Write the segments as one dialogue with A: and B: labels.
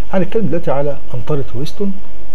A: هنتكلم دلوقتي على أنطرة ويستون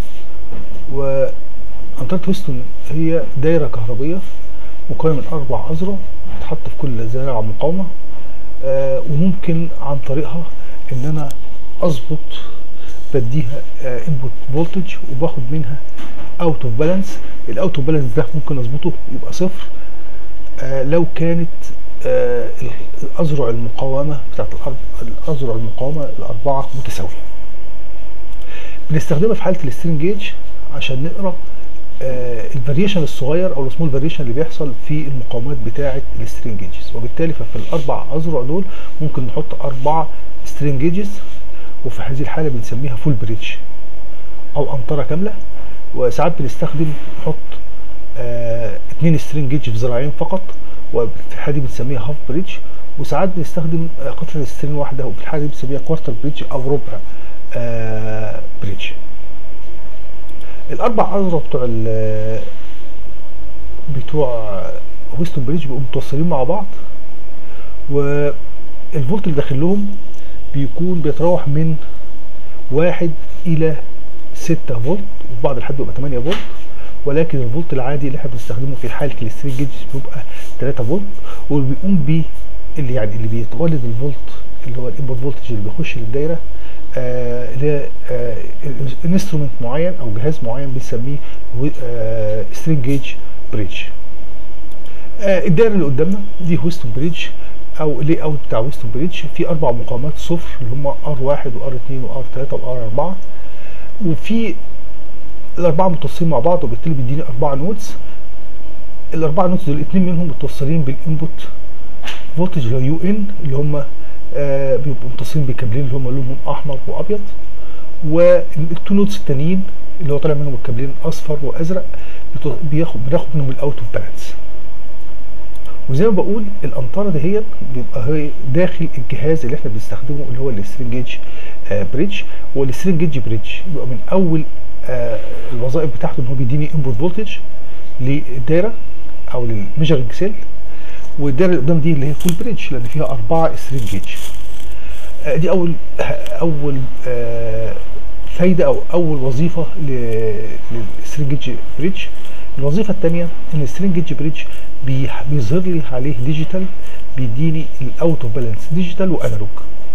A: وأنطرة ويستون هي دايرة كهربية مكونة من أربع أذرع تحط في كل زرعة مقاومة آه وممكن عن طريقها إن أنا أظبط بديها انبوت فولتج وباخد منها اوت اوف بالانس الاوت اوف بالانس ده ممكن اظبطه يبقى صفر آه لو كانت آه الاذرع المقاومه بتاعت الاذرع المقاومه الاربعه متساويه بنستخدمها في حاله السترين جيج عشان نقرا آه الفاريشن الصغير او السمول فاريشن اللي بيحصل في المقاومات بتاعه السترين جيجز وبالتالي ففي الاربع اذرع دول ممكن نحط اربعه سترين جيجز وفي هذه الحاله بنسميها فول بريدج او انطره كامله وساعات بنستخدم نحط آه اتنين سترين جيج في ذراعين فقط وفي الحاله دي بنسميها هاف بريدج وساعات بنستخدم آه قطعه سترين واحده وفي الحاله دي بنسميها كوارتر بريدج او ربع آه بريدج الاربع اذرع بتوع بتوع ويستون بريدج بيبقوا متوصلين مع بعض والفولت اللي داخل لهم بيكون بيتراوح من واحد الى ستة فولت وفي بعض الحالات بيبقى 8 فولت ولكن الفولت العادي اللي احنا بنستخدمه في حاله الستريت جيج بيبقى 3 فولت واللي بيقوم بيه اللي يعني اللي بيتولد الفولت اللي هو الانبوت فولتج اللي بيخش للدايره آه اللي آه انسترومنت معين او جهاز معين بنسميه آه ستريت جيج بريدج آه الدايره اللي قدامنا دي ويستون بريدج او لي اوت بتاع ويستون بريدج في اربع مقاومات صفر اللي هم ار 1 وار 2 وار 3 وار 4 وفي الاربعه متصلين مع بعض وبالتالي بيديني اربعه نودز الاربعه نودز دول الاثنين منهم متصلين بالانبوت فولتج اللي هو يو ان اللي هم آه بيبقوا متصلين بكابلين اللي هم لونهم احمر وابيض والتو نودز التانيين اللي هو طالع منهم الكابلين اصفر وازرق بياخد بناخد منهم الاوت اوف بالانس وزي ما بقول الانطره دهيت بيبقى هي داخل الجهاز اللي احنا بنستخدمه اللي هو السترين جيج آه بريدج والسترين جيج بريدج بيبقى من اول آه الوظائف بتاعته ان هو بيديني انبوت فولتج للدايره او للميجرنج سيل والدايره اللي قدام دي اللي هي فول بريدج لان فيها اربعه سترين جيج آه دي اول اول فايده او اول وظيفه للسترين جيج بريدج الوظيفه الثانيه ان السترين جيج بريدج بيظهر لي عليه ديجيتال بيديني الاوت اوف بالانس ديجيتال وانالوج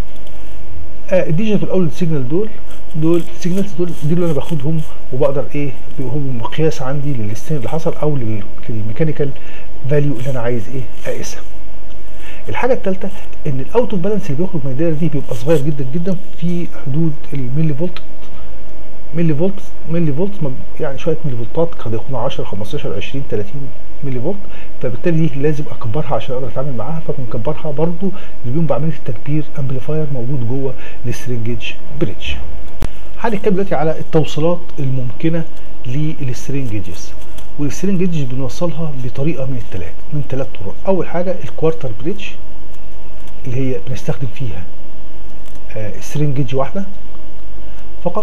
A: آه الديجيتال والاول سيجنال دول دول السيجنالز دول دي اللي انا باخدهم وبقدر ايه هم مقياس عندي للستين اللي حصل او للميكانيكال فاليو اللي انا عايز ايه اقيسها الحاجه الثالثه ان الاوت اوف بالانس اللي بيخرج من الدايره دي بيبقى صغير جدا جدا في حدود الملي فولت ملي فولت ملي فولت يعني شويه ملي فولتات قد يكونوا 10 15 20 30 ملي فولت فبالتالي دي لازم اكبرها عشان اقدر اتعامل معاها فبنكبرها برضو اللي بيقوم بعمليه التكبير امبليفاير موجود جوه السترينج جيج بريدج هنتكلم دلوقتي على التوصيلات الممكنه للسترينج جيجز والسترينج جيجز بنوصلها بطريقه من الثلاث من ثلاث طرق اول حاجه الكوارتر بريدج اللي هي بنستخدم فيها آه سترينج جيج واحده فقط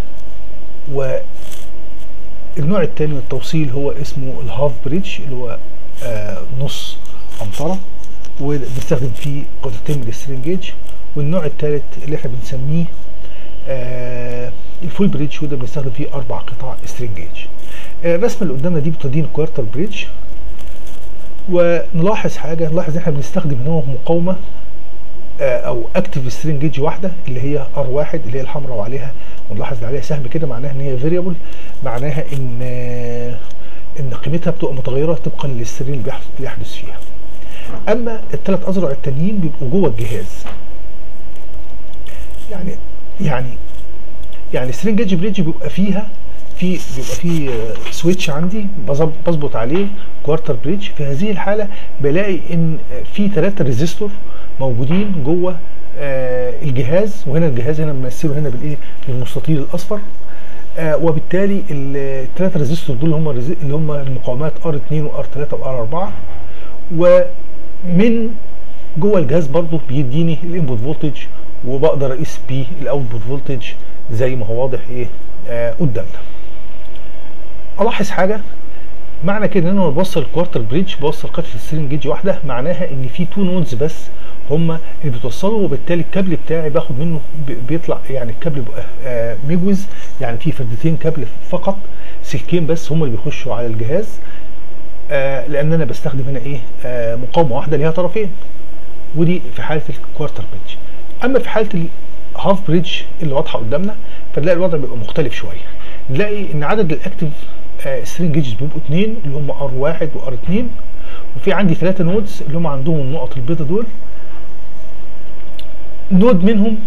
A: والنوع الثاني من التوصيل هو اسمه الهاف بريدج اللي هو آه نص امطره وبنستخدم فيه قطعتين من السترينج جيج والنوع الثالث اللي احنا بنسميه آه الفول بريدج وده بنستخدم فيه اربع قطع سترينج جيج آه الرسمه اللي قدامنا دي بتدينا كوارتر بريدج ونلاحظ حاجه نلاحظ ان احنا بنستخدم هنا مقاومه آه او اكتف سترينج جيج واحده اللي هي ار واحد اللي هي الحمراء وعليها ونلاحظ عليها سهم كده معناها ان هي فيريبل معناها ان ان قيمتها بتبقى متغيره طبقا للسترين اللي بيحدث فيها اما الثلاث اذرع التانيين بيبقوا جوه الجهاز يعني يعني يعني السترين جيج بريدج بيبقى فيها في بيبقى في سويتش عندي بظبط عليه كوارتر بريدج في هذه الحاله بلاقي ان في ثلاثه ريزيستور موجودين جوه آه الجهاز وهنا الجهاز هنا بنمثله هنا بالايه بالمستطيل الاصفر آه وبالتالي الثلاثه ريزيستور دول هم اللي هم المقاومات ار 2 وار 3 وار 4 ومن جوه الجهاز برضو بيديني الانبوت فولتج وبقدر اقيس بيه الاوتبوت فولتج زي ما هو واضح ايه آه قدامنا الاحظ حاجه معنى كده ان انا بوصل الكوارتر بريدج بوصل قطعه السترينج جيج واحده معناها ان في تو نودز بس هم اللي بتوصله وبالتالي الكابل بتاعي باخد منه ب- بيطلع يعني الكابل بيبقى آه، مجوز يعني في فردتين كابل فقط سلكين بس هم اللي بيخشوا على الجهاز آه، لان انا بستخدم هنا ايه آه، مقاومه واحده ليها طرفين ودي في حاله الكوارتر بريدج اما في حاله الهاف بريدج اللي واضحه قدامنا فنلاقي الوضع بيبقى مختلف شويه نلاقي ان عدد الاكتف سترينج جيجز بيبقوا اثنين اللي هم ار 1 وار 2 وفي عندي ثلاثه نودز اللي هم عندهم النقط البيضاء دول نود منهم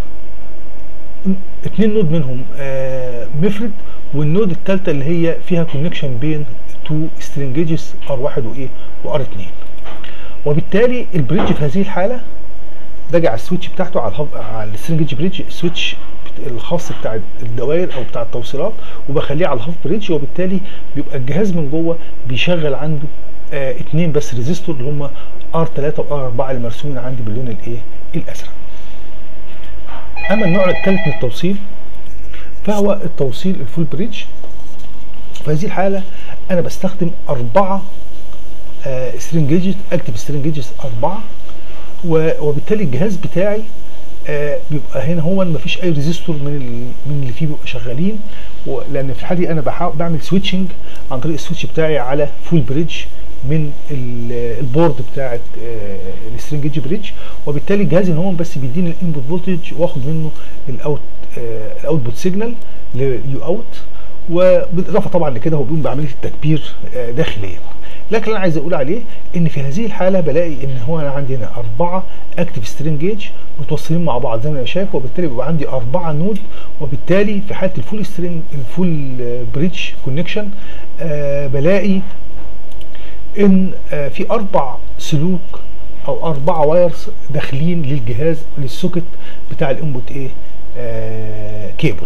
A: اتنين نود منهم آه مفرد والنود الثالثه اللي هي فيها كونكشن بين تو سترينج جيجز ار 1 وايه وار 2 وبالتالي البريدج في هذه الحاله باجي على السويتش بتاعته على الهب... على السترنج بريدج السويتش بت- الخاص بتاع الدوائر او بتاع التوصيلات وبخليه على الهاف بريدج وبالتالي بيبقى الجهاز من جوه بيشغل عنده آه اتنين بس ريزيستور اللي هم ار 3 وار 4 اللي مرسومين عندي باللون الايه الازرق اما النوع الثالث من التوصيل فهو التوصيل الفول بريدج في هذه الحاله انا بستخدم اربعه سترينجيجز اكتف سترينجيجز اربعه و- وبالتالي الجهاز بتاعي آه، بيبقى هنا هو ما فيش اي ريزيستور من ال- من اللي فيه بيبقى شغالين و- لان في الحاله دي انا بحاول بعمل سويتشنج عن طريق السويتش بتاعي على فول بريدج من ال- البورد بتاعت السترينج بريدج وبالتالي الجهاز ان هو بس بيديني الانبوت فولتج واخد منه الاوت الاوتبوت سيجنال ليو اوت وبالاضافه طبعا لكده هو بيقوم بعمليه التكبير آه، داخليا لكن انا عايز اقول عليه ان في هذه الحاله بلاقي ان هو انا عندي هنا اربعه اكتف سترينج جيج متوصلين مع بعض زي ما انا شايف وبالتالي بيبقى عندي اربعه نود وبالتالي في حاله الفول سترينج الفول بريدج كونكشن آه بلاقي ان آه في اربع سلوك او اربعه وايرز داخلين للجهاز للسوكت بتاع الانبوت ايه آه كيبل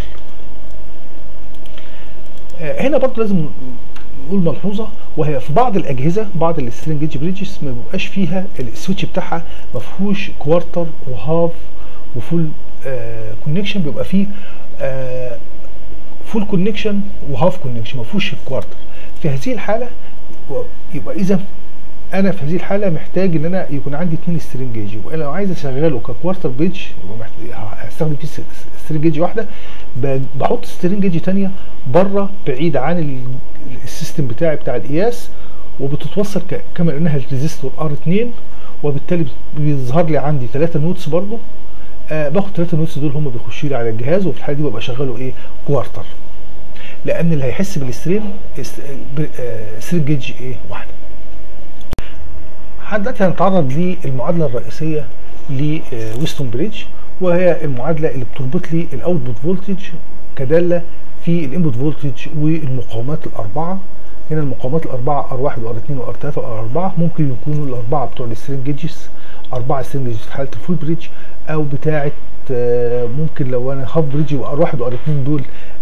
A: آه هنا برضو لازم نقول ملحوظه وهي في بعض الاجهزه بعض السترينج جيج بريدجز ما بيبقاش فيها السويتش بتاعها ما فيهوش كوارتر وهاف وفول آه كونكشن بيبقى فيه آه فول كونكشن وهاف كونكشن ما فيهوش الكوارتر في هذه الحاله و- يبقى اذا انا في هذه الحاله محتاج ان انا يكون عندي اثنين سترينج جيج يبقى لو عايز اشغله ككوارتر بريدج يبقى محتاج هستخدم فيه سترينج جيج واحده ب- بحط سترينج جيج ثانيه بره بعيد عن ال- السيستم بتاعي بتاع القياس وبتتوصل ك- كما انها الريزيستور ار 2 وبالتالي بيظهر لي عندي ثلاثه نوتس برضو آه باخد ثلاثه نوتس دول هم بيخشوا لي على الجهاز وفي الحاله دي ببقى شغاله ايه كوارتر لان اللي هيحس بالسترين است- بر- آه، سترين جيج ايه واحده لحد دلوقتي هنتعرض للمعادله الرئيسيه لويستون بريدج وهي المعادله اللي بتربط لي الاوتبوت فولتج كداله في الانبوت فولتج والمقاومات الاربعه هنا المقاومات الاربعه ار 1 وار 2 وار 3 وار 4 ممكن يكونوا الاربعه بتوع السترينج جيجز اربعه سترينج جيجز في حاله الفول بريدج او بتاعه آه، ممكن لو انا هاف بريدج يبقى ار 1 وار 2 دول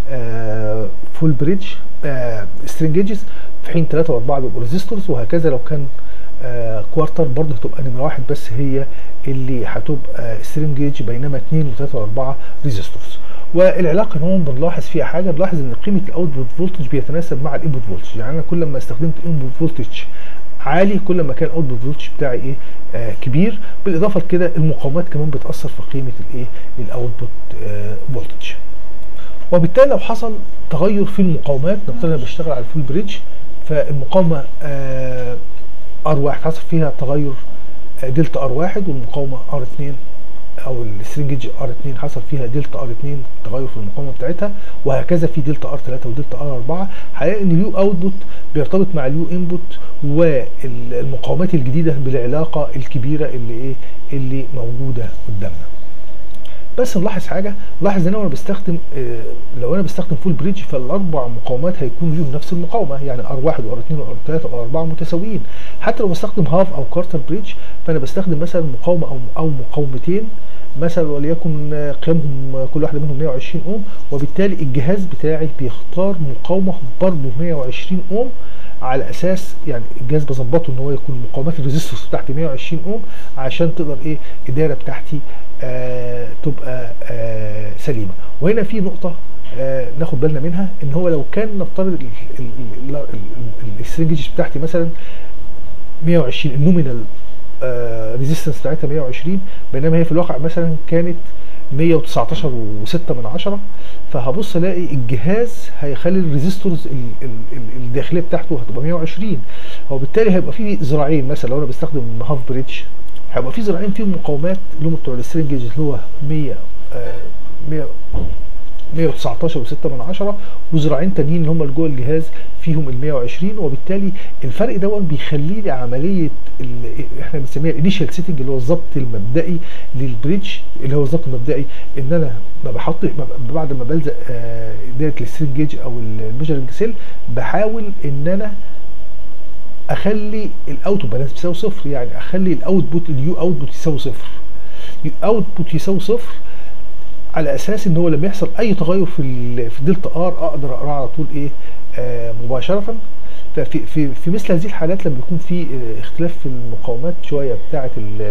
A: آه، فول بريدج سترينج جيجز في حين 3 و4 بيبقوا ريزيستورز وهكذا لو كان آه، كوارتر برضه هتبقى نمره واحد بس هي اللي هتبقى سترينج جيج بينما 2 و3 و4 ريزيستورز والعلاقه هون بنلاحظ فيها حاجه بنلاحظ ان قيمه الاوتبوت فولتج بيتناسب مع الانبوت فولتج يعني انا كل ما استخدمت انبوت فولتج عالي كل ما كان الاوتبوت فولتج بتاعي ايه آه كبير بالاضافه لكده المقاومات كمان بتاثر في قيمه الايه الاوتبوت آه فولتج وبالتالي لو حصل تغير في المقاومات نفترض انا بشتغل على الفول بريدج فالمقاومه آه ار 1 حصل فيها تغير آه دلتا ار 1 والمقاومه ار 2 او السترنج ار 2 حصل فيها دلتا ار 2 تغير في المقاومه بتاعتها وهكذا في دلتا ار 3 ودلتا ار 4 هنلاقي ان اليو اوتبوت بيرتبط مع اليو انبوت والمقاومات الجديده بالعلاقه الكبيره اللي ايه اللي موجوده قدامنا بس نلاحظ حاجه نلاحظ ان انا وانا بستخدم آه لو انا بستخدم فول بريدج فالاربع مقاومات هيكون ليهم نفس المقاومه يعني ار 1 وار 2 وار 3 وار 4 متساويين حتى لو بستخدم هاف او كارتر بريدج فانا بستخدم مثلا مقاومه او او مقاومتين مثلا وليكن قيمهم كل واحده منهم 120 اوم وبالتالي الجهاز بتاعي بيختار مقاومه برضه 120 اوم على اساس يعني الجهاز بظبطه ان هو يكون مقاومات الريزيستورز بتاعتي 120 اوم عشان تقدر ايه الدايره بتاعتي آه تبقى آه سليمه وهنا في نقطه آه ناخد بالنا منها ان هو لو كان نفترض
B: السترنجز بتاعتي مثلا 120 النومينال
A: ريزيستنس بتاعتها 120 بينما هي في الواقع مثلا كانت 119 و6 من عشرة فهبص الاقي الجهاز هيخلي الريزيستورز ال- ال- ال- الداخليه بتاعته هتبقى 120 وبالتالي هيبقى في ذراعين مثلا لو انا بستخدم هاف بريدج هيبقى في ذراعين فيهم مقاومات اللي هم بتوع السترينج جيج اللي هو 100 آه، 100 119 و6 من عشرة وذراعين تانيين اللي هم اللي جوه الجهاز فيهم ال 120 وبالتالي الفرق دوت بيخلي لي عمليه ال- احنا بنسميها الانيشال سيتنج اللي هو الظبط المبدئي للبريدج اللي هو الظبط المبدئي ان انا ما بحط ما- بعد ما بلزق آه، دايره السترينج جيج او الميجرنج سيل بحاول ان انا اخلي الاوتو بالانس بيساوي صفر يعني اخلي الاوتبوت اليو اوتبوت يساوي صفر اوتبوت يساوي صفر على اساس ان هو لما يحصل اي تغير في ال- في دلتا ار اقدر اقراه على طول ايه آه مباشره ففي في في مثل هذه الحالات لما يكون في آه، اختلاف في المقاومات شويه بتاعه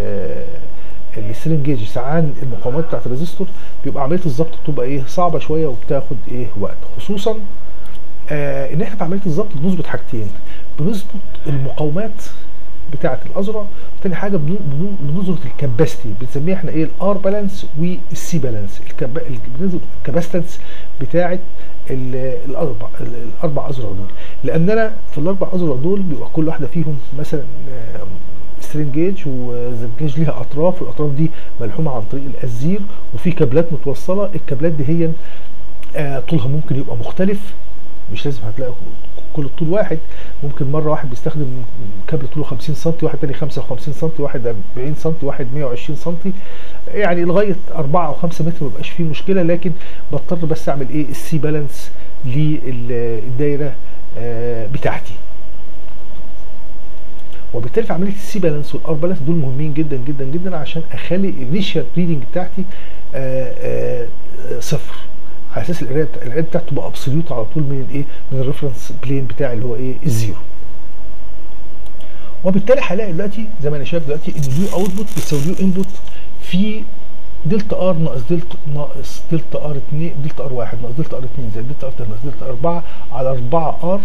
A: السلين جيج ساعان المقاومات بتاعه الريزيستور بيبقى عمليه الضبط بتبقى ايه صعبه شويه وبتاخد ايه وقت خصوصا آه ان احنا في عمليه الضبط بنظبط حاجتين بنظبط المقاومات بتاعه الاذرع تاني حاجه بن- بن- بنظبط الكاباسيتي بنسميها احنا ايه الار بالانس والسي بالانس بنظبط الكاباسيتنس بتاعه ال- الاربع ال- الاربع اذرع دول لان انا في الاربع اذرع دول بيبقى كل واحده فيهم مثلا سترين جيج والجيج ليها اطراف والاطراف دي ملحومه عن طريق الازير وفي كابلات متوصله الكابلات دي هي آه، طولها ممكن يبقى مختلف مش لازم هتلاقي كل الطول واحد ممكن مره واحد بيستخدم كابل طوله 50 سم واحد تاني 55 سم واحد 40 سم واحد 120 سم يعني لغايه 4 او 5 متر ما بيبقاش فيه مشكله لكن بضطر بس اعمل ايه السي بالانس للدايره آه، بتاعتي وبالتالي في عمليه السي بالانس والار بالانس دول مهمين جدا جدا جدا عشان اخلي الانيشال ريدنج بتاعتي آه، آه، آه، صفر على اساس القرايه بتاع- القرايه بتاعته تبقى ابسوليوت على طول من الايه من الريفرنس بلين بتاعي اللي هو ايه الزيرو وبالتالي هلاقي دلوقتي زي ما انا شايف دلوقتي ان اليو اوتبوت بيساوي اليو انبوت في دلتا ار ناقص دلتا ناقص دلتا ار 2 دلتا ار 1 ناقص دلتا ار 2 زائد دلتا ار 3 ناقص دلتا ار 4 على 4 ار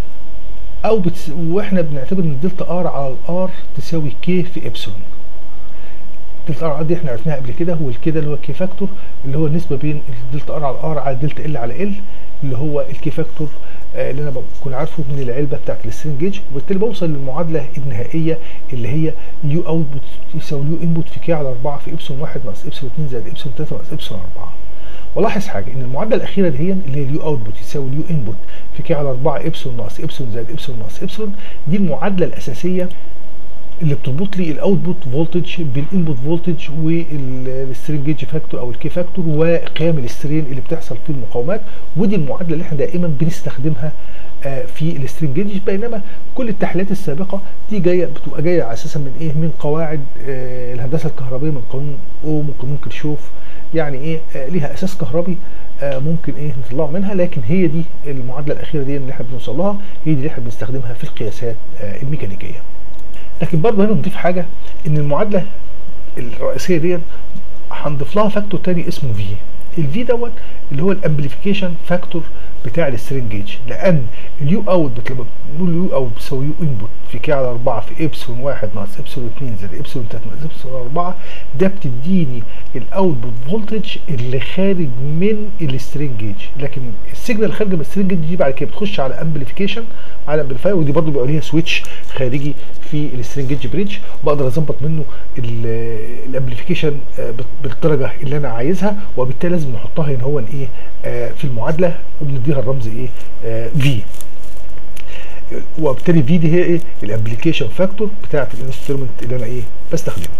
A: او بتس... واحنا بنعتبر ان دلتا ار على الار تساوي كي في ابسلون دلتا ار دي احنا عرفناها قبل كده هو الكي ده اللي هو الكي فاكتور اللي هو النسبه بين الدلتا ار على الار على دلتا ال على ال اللي هو الكي فاكتور آه، اللي انا بكون عارفه من العلبه بتاعت السترين جيج وبالتالي بوصل للمعادله النهائيه اللي هي يو اوتبوت يساوي يو انبوت في كي على 4 في ابسلون 1 ناقص ابسلون 2 زائد ابسلون 3 ناقص ابسلون 4 ولاحظ حاجه ان المعادله الاخيره دي هي اللي هي اليو اوتبوت يساوي اليو انبوت في كي على 4 ابسلون ناقص ابسلون زائد ابسلون ناقص ابسلون دي المعادله الاساسيه اللي بتربط لي الاوتبوت فولتج بالانبوت فولتج والسترين جيج فاكتور او الكي فاكتور وقيم السترين اللي بتحصل في المقاومات ودي المعادله اللي احنا دائما بنستخدمها آه، في السترين جيج بينما كل التحليلات السابقه دي جايه بتبقى جايه على اساسا من ايه من قواعد آه، الهندسه الكهربائيه من قانون اوم وقانون كرشوف يعني ايه آه، ليها اساس كهربي آه، ممكن ايه نطلعه منها لكن هي دي المعادله الاخيره دي اللي احنا بنوصل لها هي دي اللي احنا بنستخدمها في القياسات آه، الميكانيكيه لكن برضه هنا نضيف حاجه ان المعادله الرئيسيه دي هنضيف لها فاكتور تاني اسمه في الفي دوت اللي هو الامبليفيكيشن فاكتور بتاع السترينج جيج لان اليو اوت لما بنقول يو اوت بيساوي يو انبوت في كي على 4 في ابسلون 1 ناقص ابسلون 2 زائد ابسلون 3 ناقص ابسلون 4 ده بتديني الاوتبوت فولتج اللي خارج من السترينج جيج لكن السيجنال اللي خارجه من السترينج جيج دي بعد كده بتخش على امبليفيكيشن على امبليفاير ودي برضو بيبقى ليها سويتش خارجي في السترينج جيج بريدج بقدر اظبط منه الامبليفيكيشن بالدرجه اللي انا عايزها وبالتالي لازم نحطها هنا هو ايه آه، في المعادله وبنديها الرمز ايه في وبالتالي في دي هي ايه الابلكيشن فاكتور بتاعه الانسترومنت اللي انا ايه بستخدمه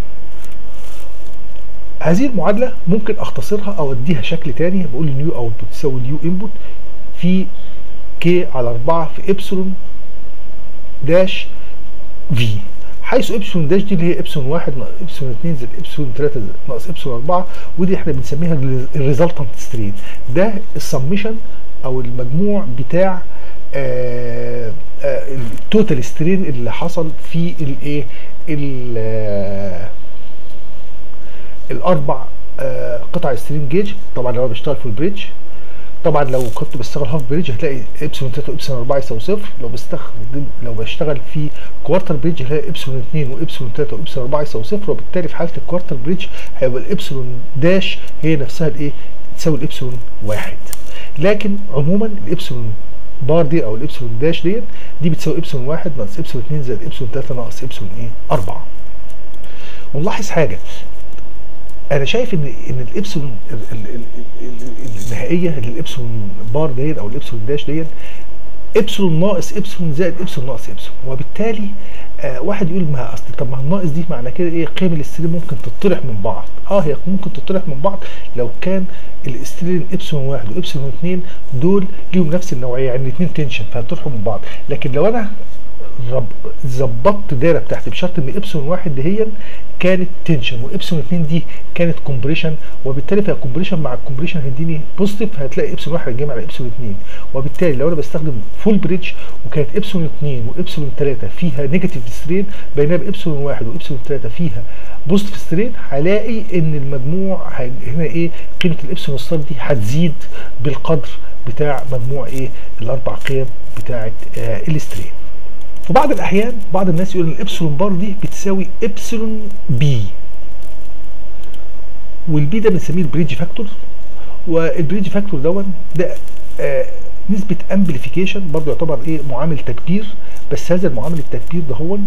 A: هذه المعادله ممكن اختصرها او اديها شكل تاني بقول النيو اوتبوت تساوي اليو انبوت في كي على 4 في ابسلون داش في حيث ابسلون داش دي اللي هي ابسلون 1 ناقص ابسلون 2 زائد ابسلون 3 ناقص ابسلون 4 ودي احنا بنسميها الريزلتنت سترين ده السميشن او المجموع بتاع آه آه التوتال سترين اللي حصل في الايه ال- الاربع آه قطع سترين جيج طبعا لو انا بشتغل في البريدج طبعا لو كنت بشتغل هاف بريدج هتلاقي ابسلون 3 وابسلون 4 يساوي صفر لو بستخدم لو بشتغل في كوارتر بريدج هتلاقي ابسلون 2 وابسلون 3 وابسلون 4 يساوي صفر وبالتالي في حاله الكوارتر بريدج هيبقى الابسلون داش هي نفسها الايه تساوي الابسلون واحد لكن عموما الابسلون بار دي او الابسلون داش ديت دي بتساوي ابسلون واحد ناقص ابسلون 2 زائد ابسلون 3 ناقص ابسلون ايه 4 ونلاحظ حاجه انا شايف ان ان الابسلون ال- ال- ال- ال- النهائيه للابسلون بار ديت او الابسلون داش ديت ابسلون ناقص ابسلون زائد ابسلون ناقص ابسلون وبالتالي آه واحد يقول ما اصل طب ما الناقص دي معنى كده ايه قيم الاسترين ممكن تطرح من بعض اه هي ممكن تطرح من بعض لو كان الاسترين ابسلون واحد وابسلون اتنين دول ليهم نفس النوعيه يعني الاثنين تنشن فهتطرحوا من بعض لكن لو انا رب- ظبطت دايره بتاعتي بشرط ان ابسلون واحد دهيا كانت تنشن وابسلون اتنين دي كانت كومبريشن وبالتالي فالكومبريشن مع الكومبريشن هيديني بوزيتيف هتلاقي ابسلون واحد هيتجمع على ابسلون اتنين وبالتالي لو انا بستخدم فول بريدج وكانت ابسلون اتنين وابسلون تلاته فيها نيجاتيف سترين بينما ابسلون واحد وابسلون تلاته فيها بوزيتيف سترين هلاقي ان المجموع هي- هنا ايه قيمه الابسلون ستار دي هتزيد بالقدر بتاع مجموع ايه الاربع قيم بتاعه آه السترين في بعض الاحيان بعض الناس يقول ان الابسلون بار دي بتساوي ابسلون بي والبي ده بنسميه البريدج فاكتور والبريدج فاكتور دون ده آه نسبة امبليفيكيشن برضه يعتبر ايه معامل تكبير بس هذا المعامل التكبير ده هو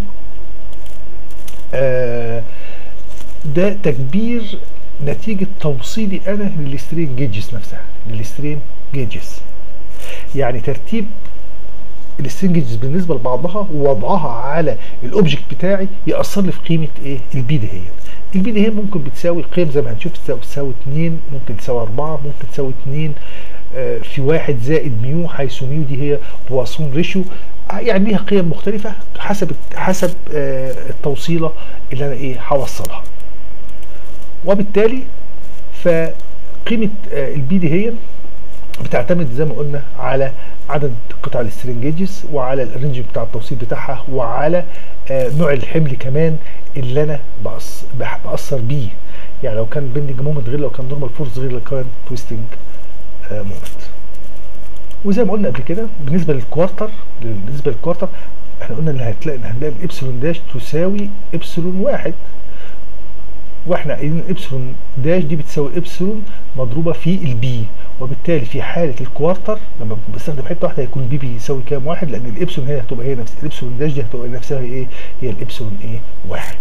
A: آه ده تكبير نتيجة توصيلي انا للسترين جيجز نفسها للسترين جيجز يعني ترتيب السترينجز بالنسبه لبعضها ووضعها على الاوبجكت بتاعي ياثر لي في قيمه ايه البي دي هي البي دي هي ممكن بتساوي قيم زي ما هنشوف تساوي تساوي 2 ممكن تساوي 4 ممكن تساوي 2 آه، في واحد زائد ميو حيث ميو دي هي بواسون ريشيو يعني ليها قيم مختلفه حسب حسب آه، التوصيله اللي انا ايه هوصلها وبالتالي فقيمه آه، البي دي هي بتعتمد زي ما قلنا على عدد قطع السترنجيجز وعلى الرينج بتاع التوصيل بتاعها وعلى آه نوع الحمل كمان اللي انا بأص... بح- بأثر بيه يعني لو كان بندنج مومنت غير لو كان نورمال فورس غير لو كان تويستنج آه مومنت وزي ما قلنا قبل كده بالنسبه للكوارتر بالنسبه للكوارتر احنا قلنا ان هتلاقي ان هنلاقي الابسلون داش تساوي ابسلون واحد واحنا قايلين ابسلون داش دي بتساوي ابسلون مضروبه في البي وبالتالي في حاله الكوارتر لما بستخدم حته واحده هيكون البي بيساوي كام واحد لان الابسلون هي هتبقى هي نفس الابسلون داش دي هتبقى نفسها هي ايه هي الابسلون ايه واحد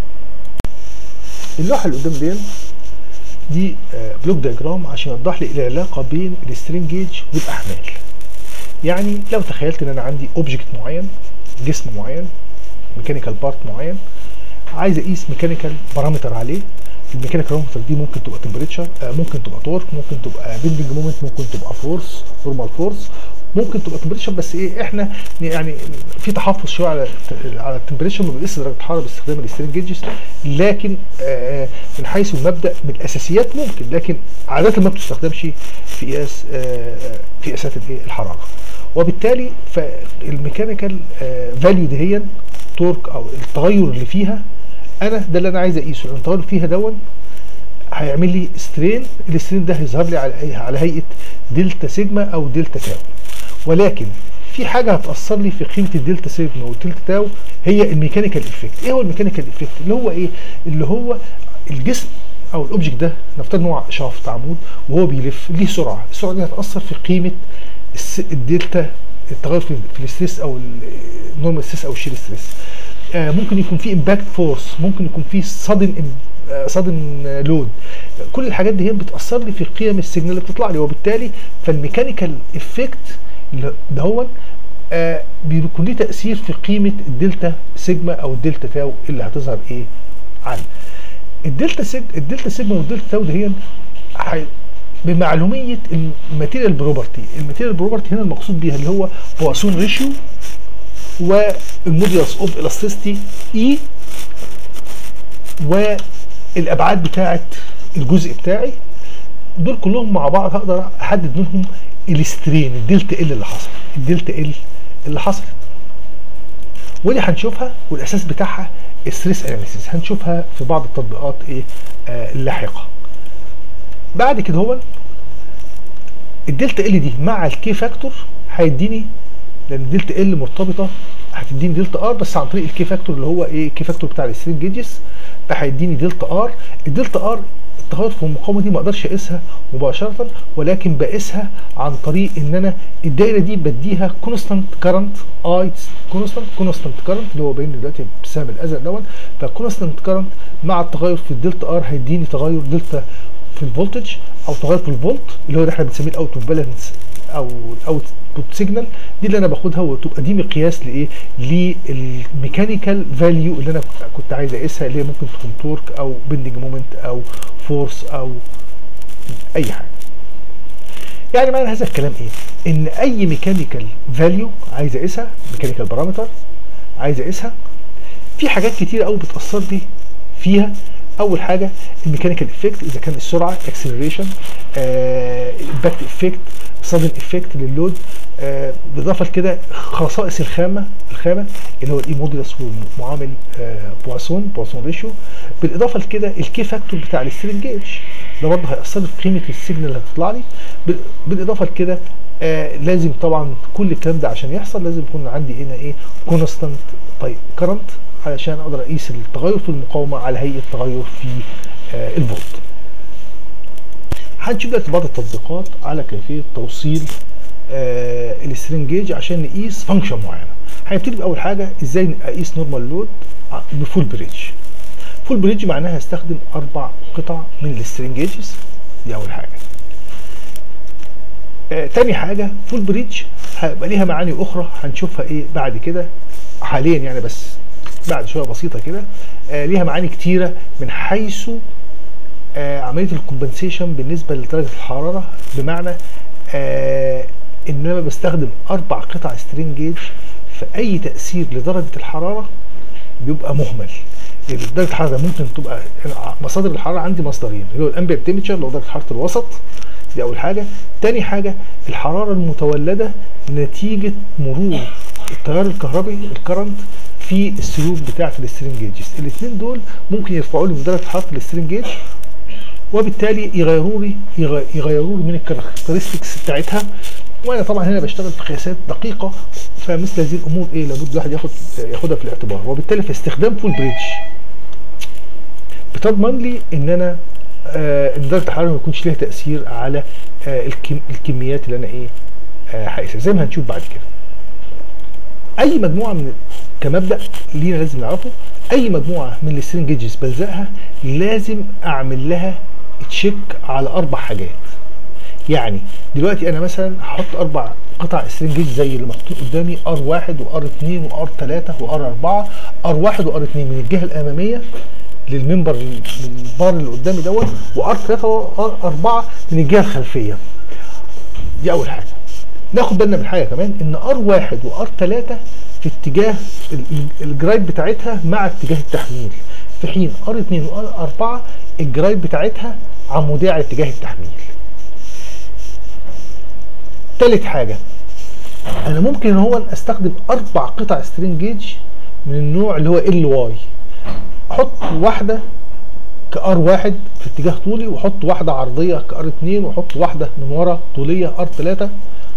A: اللوحه اللي قدام دي دي آه، بلوك دياجرام عشان يوضح لي العلاقه بين السترينج جيج والاحمال يعني لو تخيلت ان انا عندي اوبجكت معين جسم معين ميكانيكال بارت معين عايز اقيس ميكانيكال بارامتر عليه الميكانيكال بارامتر دي ممكن تبقى تمبريتشر ممكن تبقى تورك ممكن تبقى بيندنج مومنت ممكن تبقى فورس نورمال فورس ممكن تبقى تمبريتشر بس ايه احنا يعني في تحفظ شويه على على التمبريتشر ما بنقيس درجه الحراره باستخدام السترين جيجز لكن آه من حيث المبدا من الاساسيات ممكن لكن عاده ما بتستخدمش في قياس آه في قياسات الايه الحراره وبالتالي فالميكانيكال فاليو دي هي تورك او التغير اللي فيها انا ده اللي انا عايز اقيسه لان التغير فيها دون هيعمل لي سترين السترين ده هيظهر لي على ايه على هيئه دلتا سيجما او دلتا تاو ولكن في حاجه هتاثر لي في قيمه الدلتا سيجما والدلتا تاو هي الميكانيكال افكت ايه هو الميكانيكال افكت اللي هو ايه اللي هو الجسم او الاوبجكت ده نفترض ان هو شافت عمود وهو بيلف ليه سرعه السرعه دي هتاثر في قيمه الس- الدلتا التغير في, في الستريس او النورمال ستريس او الشير ستريس آه ممكن يكون في امباكت فورس ممكن يكون في صدن صدن لود كل الحاجات دي هي بتاثر لي في قيم السيجنال اللي بتطلع لي وبالتالي فالميكانيكال افكت ده هو آه بيكون ليه تاثير في قيمه الدلتا سيجما او الدلتا تاو اللي هتظهر ايه على الدلتا سيج الدلتا سيجما والدلتا تاو دي هي حي- بمعلوميه الماتيريال بروبرتي الماتيريال بروبرتي هنا المقصود بيها اللي هو بواسون ريشيو والموديوس اوف الاستيستي اي والابعاد بتاعه الجزء بتاعي دول كلهم مع بعض هقدر احدد منهم السترين الدلتا ال اللي حصل الدلتا ال اللي حصلت ودي هنشوفها والاساس بتاعها الستريس اناليسيس هنشوفها في بعض التطبيقات ايه آه اللاحقه بعد كده هو الدلتا ال دي مع الكي فاكتور هيديني لان الدلتا ال مرتبطه هتديني دلتا ار بس عن طريق الكي فاكتور اللي هو ايه الكي فاكتور بتاع الستريت جيجز هيديني دلتا ار الدلتا ار التغير في المقاومه دي ما اقدرش اقيسها مباشره ولكن بقيسها عن طريق ان انا الدايره دي بديها كونستانت كارنت اي كونستانت كونستانت كارنت اللي هو باين دلوقتي بسهم الازرق دون فكونستانت كارنت مع التغير في الدلتا ار هيديني تغير دلتا في الفولتج او تغير في الفولت اللي هو ده احنا بنسميه الاوت اوف بالانس او الاوت بوت سيجنال دي اللي انا باخدها وتبقى دي مقياس لايه للميكانيكال فاليو اللي انا كنت عايز اقيسها اللي هي ممكن تكون تورك او بندنج مومنت او فورس او اي حاجه يعني معنى هذا الكلام ايه ان اي ميكانيكال فاليو عايز اقيسها ميكانيكال بارامتر عايز اقيسها في حاجات كتيره قوي بتاثر لي فيها اول حاجه الميكانيكال افكت اذا كان السرعه اكسلريشن امباكت افكت سادن افكت للود آه بالاضافه لكده خصائص الخامه الخامه اللي هو الاي مودولس ومعامل آه بواسون بواسون ريشيو بالاضافه لكده الكي فاكتور بتاع السترينج جيج ده برضه هياثر في قيمه السيجنال اللي هتطلع لي بالاضافه لكده آه لازم طبعا كل الكلام ده عشان يحصل لازم يكون عندي هنا ايه كونستانت طيب كرنت علشان اقدر اقيس التغير في المقاومه على هيئه تغير في آه الفولت هنشوف دلوقتي بعض التطبيقات على كيفيه توصيل آه السترينج جيج عشان نقيس فانكشن معينه هنبتدي باول حاجه ازاي اقيس نورمال لود بفول بريدج فول بريدج معناها هستخدم اربع قطع من السترينج جيجز دي اول حاجه آه تاني حاجه فول بريدج هيبقى ليها معاني اخرى هنشوفها ايه بعد كده حاليا يعني بس بعد شويه بسيطه كده آه ليها معاني كتيره من حيث آه عمليه الكومبنسيشن بالنسبه لدرجه الحراره بمعنى آه ان انا بستخدم اربع قطع سترينج جيج في اي تاثير لدرجه الحراره بيبقى مهمل يعني درجه الحراره ممكن تبقى مصادر الحراره عندي مصدرين اللي هو الامبير تمبرتشر اللي هو درجه حراره الوسط دي اول حاجه تاني حاجه الحراره المتولده نتيجه مرور التيار الكهربي الكرنت في السلوك بتاعه السترينج جيجز الاثنين دول ممكن يرفعوا لي من درجه حراره السترينج جيج وبالتالي يغيروا لي يغيروا لي من الكاركترستكس بتاعتها وانا طبعا هنا بشتغل في قياسات دقيقه فمثل هذه الامور ايه لابد الواحد ياخد ياخدها في الاعتبار وبالتالي في استخدام فول بريدج بتضمن لي ان انا آه ان درجه الحراره ما يكونش ليها تاثير على آه الكم الكميات اللي انا ايه هقيسها آه زي ما هنشوف بعد كده اي مجموعه من كمبدا لينا لازم نعرفه اي مجموعه من السترينج جيجز بلزقها لازم اعمل لها تشيك على اربع حاجات يعني دلوقتي انا مثلا هحط اربع قطع سترينج جيج زي اللي محطوط قدامي ار 1 وار 2 وار 3 وار 4 ار 1 وار 2 من الجهه الاماميه للمنبر البار اللي قدامي دوت وار 3 وار 4 من الجهه الخلفيه دي اول حاجه ناخد بالنا من حاجه كمان ان ار 1 وار 3 في اتجاه الجرايد بتاعتها مع اتجاه التحميل في حين ار 2 وار 4 الجرايد بتاعتها عموديه على اتجاه التحميل تالت حاجه انا ممكن ان هو استخدم اربع قطع سترينج جيج من النوع اللي هو ال واي احط واحده كار واحد في اتجاه طولي واحط واحده عرضيه كار 2 واحط واحده من ورا طوليه ار 3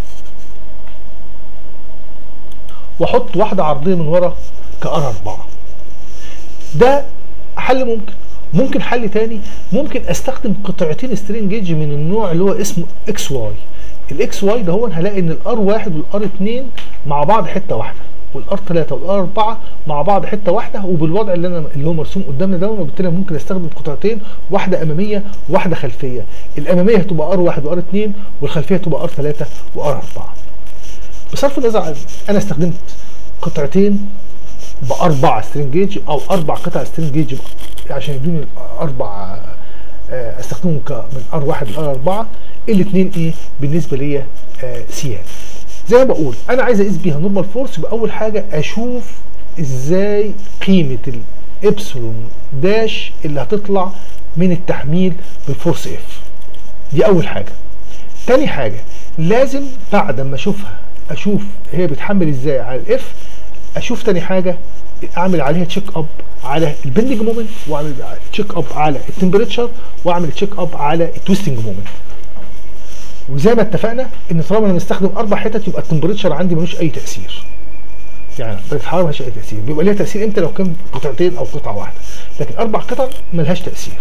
A: واحط واحده عرضيه من ورا كار 4 ده حل ممكن ممكن حل تاني ممكن استخدم قطعتين سترينج جيج من النوع اللي هو اسمه اكس واي الاكس واي ده هو هلاقي ان الار 1 والار 2 مع بعض حته واحده والار 3 والار 4 مع بعض حته واحده وبالوضع اللي انا اللي هو مرسوم قدامنا ده وبالتالي ممكن استخدم قطعتين واحده اماميه وواحده خلفيه الاماميه هتبقى ار 1 وار 2 والخلفيه هتبقى ار 3 وار 4 بصرف النظر عن انا استخدمت قطعتين باربع سترينج جيج او اربع قطع سترينج جيج عشان يدوني اربع استخدمهم من ار 1 لار 4 الاثنين ايه بالنسبه ليا آه سيان زي ما بقول انا عايز اقيس بيها نورمال فورس يبقى اول حاجه اشوف ازاي قيمه الابسلون داش اللي هتطلع من التحميل بالفورس اف دي اول حاجه تاني حاجه لازم بعد ما اشوفها اشوف هي بتحمل ازاي على الاف اشوف تاني حاجه اعمل عليها تشيك اب على البندنج مومنت واعمل تشيك اب على التمبريتشر واعمل تشيك اب على التويستنج مومنت وزي ما اتفقنا ان طالما انا مستخدم اربع حتت يبقى التمبريتشر عندي ملوش اي تاثير يعني درجه الحراره ملهاش اي تاثير بيبقى ليها تاثير امتى لو كان قطعتين او قطعه واحده لكن اربع قطع ملهاش تاثير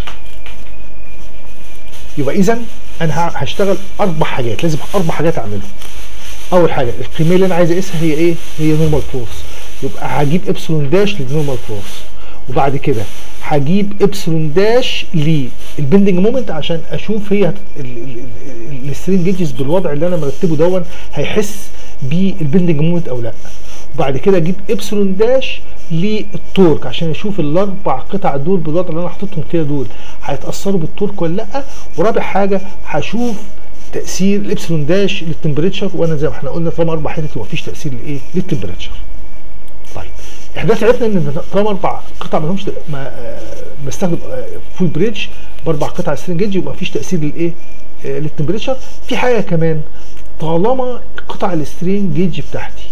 A: يبقى اذا انا ه- هشتغل اربع حاجات لازم اربع حاجات اعملهم اول حاجه القيمه اللي انا عايز اقيسها هي ايه هي نورمال فورس يبقى هجيب ابسلون داش للنورمال فورس وبعد كده هجيب ابسلون داش للبندنج مومنت عشان اشوف هي السترين جيجز بالوضع اللي انا مرتبه دون هيحس بالبندنج مومنت او لا وبعد كده اجيب ابسلون داش للتورك عشان اشوف الاربع قطع دول بالوضع اللي انا حاططهم كده دول هيتاثروا بالتورك ولا لا ورابع حاجه هشوف تاثير الابسلون داش للتمبريتشر وانا زي ما احنا قلنا طالما اربع حتت يبقى مفيش تاثير لايه للتمبريتشر طيب احنا دلوقتي عرفنا ان طالما اربع قطع ما لهمش ما آه، بستخدم فول بريدج باربع قطع سترينج جيج يبقى مفيش تاثير للايه آه، للتمبريتشر في حاجه كمان طالما قطع السترينج جيج بتاعتي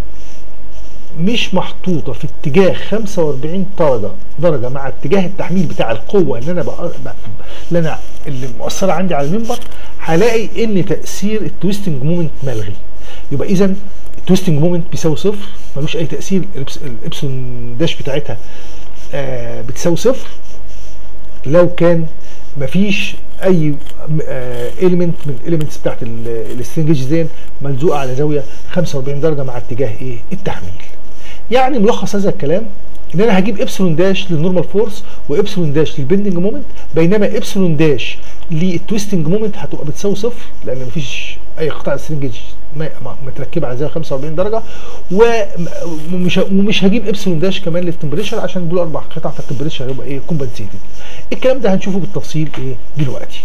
A: مش محطوطه في اتجاه 45 درجه درجه مع اتجاه التحميل بتاع القوه اللي انا بقى بقى- اللي انا اللي مؤثره عندي على المنبر هلاقي ان تاثير التويستنج مومنت ملغي يبقى اذا التويستنج مومنت بيساوي صفر ملوش اي تاثير الإبس- الابسلون داش بتاعتها آه بتساوي صفر لو كان مفيش اي اليمنت من الاليمنتس بتاعت السترنجيج دي ملزوقه على زاويه 45 درجه مع اتجاه ايه التحميل يعني ملخص هذا الكلام ان انا هجيب ابسلون داش للنورمال فورس وابسلون داش للبندنج مومنت بينما ابسلون داش للتويستنج مومنت هتبقى بتساوي صفر لان مفيش اي قطعه سترنجيج متركبه على زاويه 45 درجه ومش ومش هجيب ابسلون داش كمان للتمبريتشر عشان دول اربع قطع فالتمبريتشر هيبقى ايه كومبنسيتد الكلام ده هنشوفه بالتفصيل ايه دلوقتي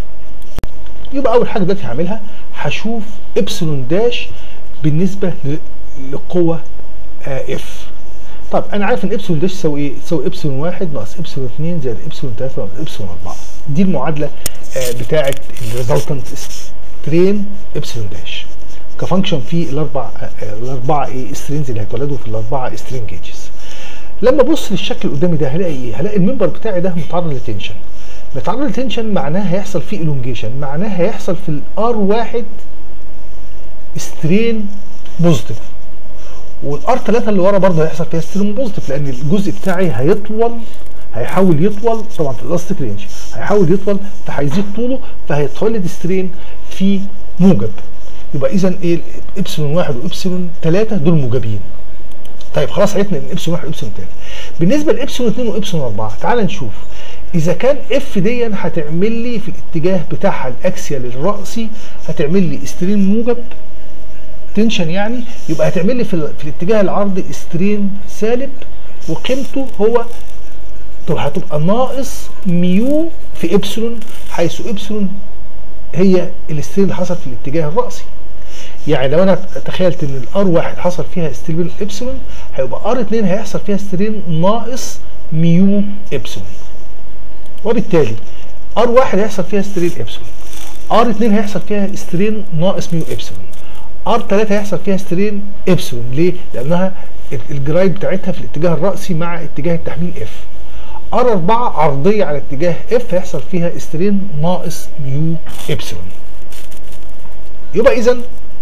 A: يبقى اول حاجه دلوقتي هعملها هشوف ابسلون داش بالنسبه ل- للقوه اف طب انا عارف ان ابسلون داش تساوي ايه؟ تساوي ابسلون 1 ناقص ابسلون 2 زائد ابسلون 3 ناقص ابسلون 4 دي المعادله آه، بتاعه الريزلتنت سترين ابسلون داش كفانكشن في الاربع آه، آه، الاربعه ايه سترينز اللي هيتولدوا في الاربعه سترين جيجز لما ابص للشكل اللي قدامي ده هلاقي ايه؟ هلاقي المنبر بتاعي ده متعرض لتنشن متعرض لتنشن معناه هيحصل فيه الونجيشن معناه هيحصل في الار واحد سترين بوزيتيف والار 3 اللي ورا برضه هيحصل فيها سترين بوزيتيف لان الجزء بتاعي هيطول هيحاول يطول طبعا في الالاستيك رينج هيحاول يطول فهيزيد طوله فهيتولد سترين في موجب يبقى اذا ايه ابسلون واحد وابسلون 3 دول موجبين طيب خلاص عرفنا ان ابسلون 1 وابسلون 3 بالنسبه لابسلون 2 وابسلون 4 تعال نشوف اذا كان اف دي هتعمل لي في الاتجاه بتاعها الاكسيال الراسي هتعمل لي سترين موجب تنشن يعني يبقى هتعمل لي في, ال- في الاتجاه العرضي سترين سالب وقيمته هو طب هتبقى ناقص ميو في ابسلون حيث ابسلون هي السترين اللي حصل في الاتجاه الراسي يعني لو انا تخيلت ان الار واحد حصل فيها سترين ابسلون هيبقى ار 2 هيحصل فيها سترين ناقص ميو ابسلون وبالتالي ار واحد هيحصل فيها سترين ابسلون ار 2 هيحصل فيها سترين ناقص ميو ابسلون ار 3 هيحصل فيها سترين ابسلون ليه؟ لانها الجرايد بتاعتها في الاتجاه الرأسي مع اتجاه التحميل اف ار 4 عرضيه على اتجاه اف هيحصل فيها سترين ناقص ميو ابسلون يبقى اذا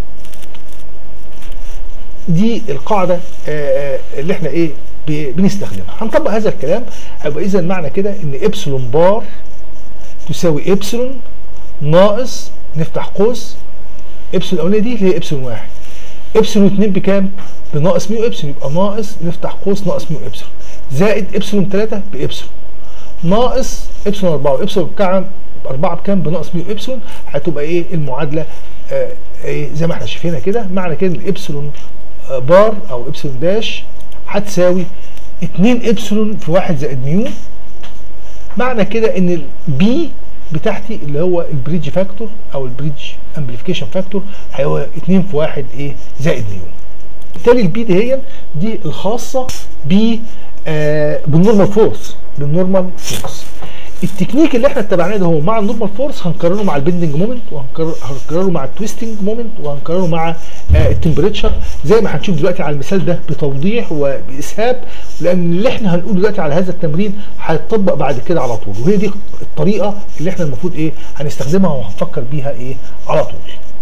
A: دي القاعده آه، آه، اللي احنا ايه ب- بنستخدمها هنطبق هذا الكلام هيبقى اذا معنى كده ان ابسلون بار تساوي ابسلون ناقص نفتح قوس ابسلون الاولانيه دي اللي هي ابسلون واحد ابسلون 2 بكام؟ بناقص ميو ابسلون يبقى ناقص نفتح قوس ناقص ميو ابسلون زائد ابسلون 3 بابسلون ناقص ابسلون 4 وابسلون بكام 4 بكام بناقص ميو ابسلون هتبقى ايه المعادله آه ايه زي ما احنا شايفينها كده معنى كده الابسلون آه بار او ابسلون داش هتساوي 2 ابسلون في 1 زائد ميو معنى كده ان البي بتاعتي اللي هو البريدج فاكتور او البريدج امبليفيكيشن فاكتور هو 2 في 1 ايه زائد ميو بالتالي البي دي هي دي الخاصه ب آه بالنورمال فورس بالنورمال فورس التكنيك اللي احنا اتبعناه ده هو مع النورمال فورس هنكرره مع البندنج مومنت وهنكرره مع التويستنج مومنت وهنكرره مع آه التمبريتشر زي ما هنشوف دلوقتي على المثال ده بتوضيح وباسهاب لان اللي احنا هنقوله دلوقتي على هذا التمرين هيتطبق بعد كده على طول وهي دي الطريقه اللي احنا المفروض ايه هنستخدمها وهنفكر بيها ايه على طول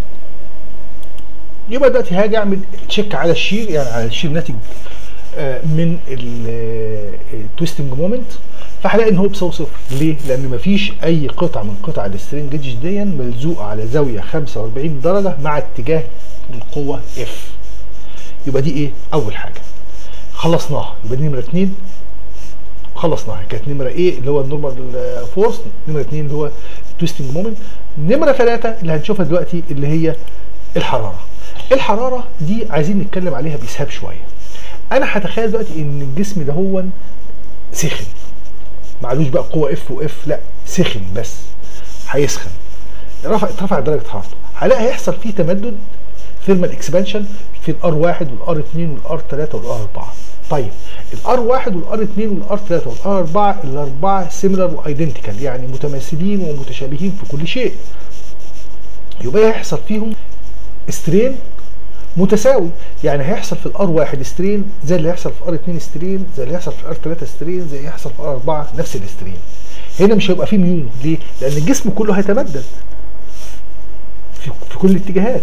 A: يبقى دلوقتي هاجي اعمل تشيك على الشير يعني على الشير ناتج آه من التويستنج مومنت فهلاقي ان هو بيساوي صفر ليه؟ لان مفيش اي قطعه من قطع السترينج جيج دي ملزوقه على زاويه 45 درجه مع اتجاه القوه اف يبقى دي ايه؟ اول حاجه خلصناها يبقى دي نمره 2 خلصناها كانت نمره ايه اللي هو النورمال فورس نمره 2 اللي هو التويستنج مومنت نمره 3 اللي هنشوفها دلوقتي اللي هي الحراره الحراره دي عايزين نتكلم عليها باسهاب شويه انا هتخيل دلوقتي ان الجسم ده هو سخن معلوش بقى قوه اف واف لا سخن بس هيسخن رفع اترفع درجه حرارته هلاقي هيحصل فيه تمدد ثيرمال اكسبانشن في الار 1 والار 2 والار 3 والار 4 طيب الار 1 والار 2 والار 3 والار 4 الاربعه سيميلر وايدنتيكال يعني متماثلين ومتشابهين في كل شيء يبقى هيحصل فيهم سترين متساوي يعني هيحصل في الار 1 سترين زي اللي هيحصل في ار 2 سترين زي اللي هيحصل في ار 3 سترين زي اللي هيحصل في ار 4 نفس السترين هنا مش هيبقى فيه ميو ليه؟ لان الجسم كله هيتمدد في, في كل الاتجاهات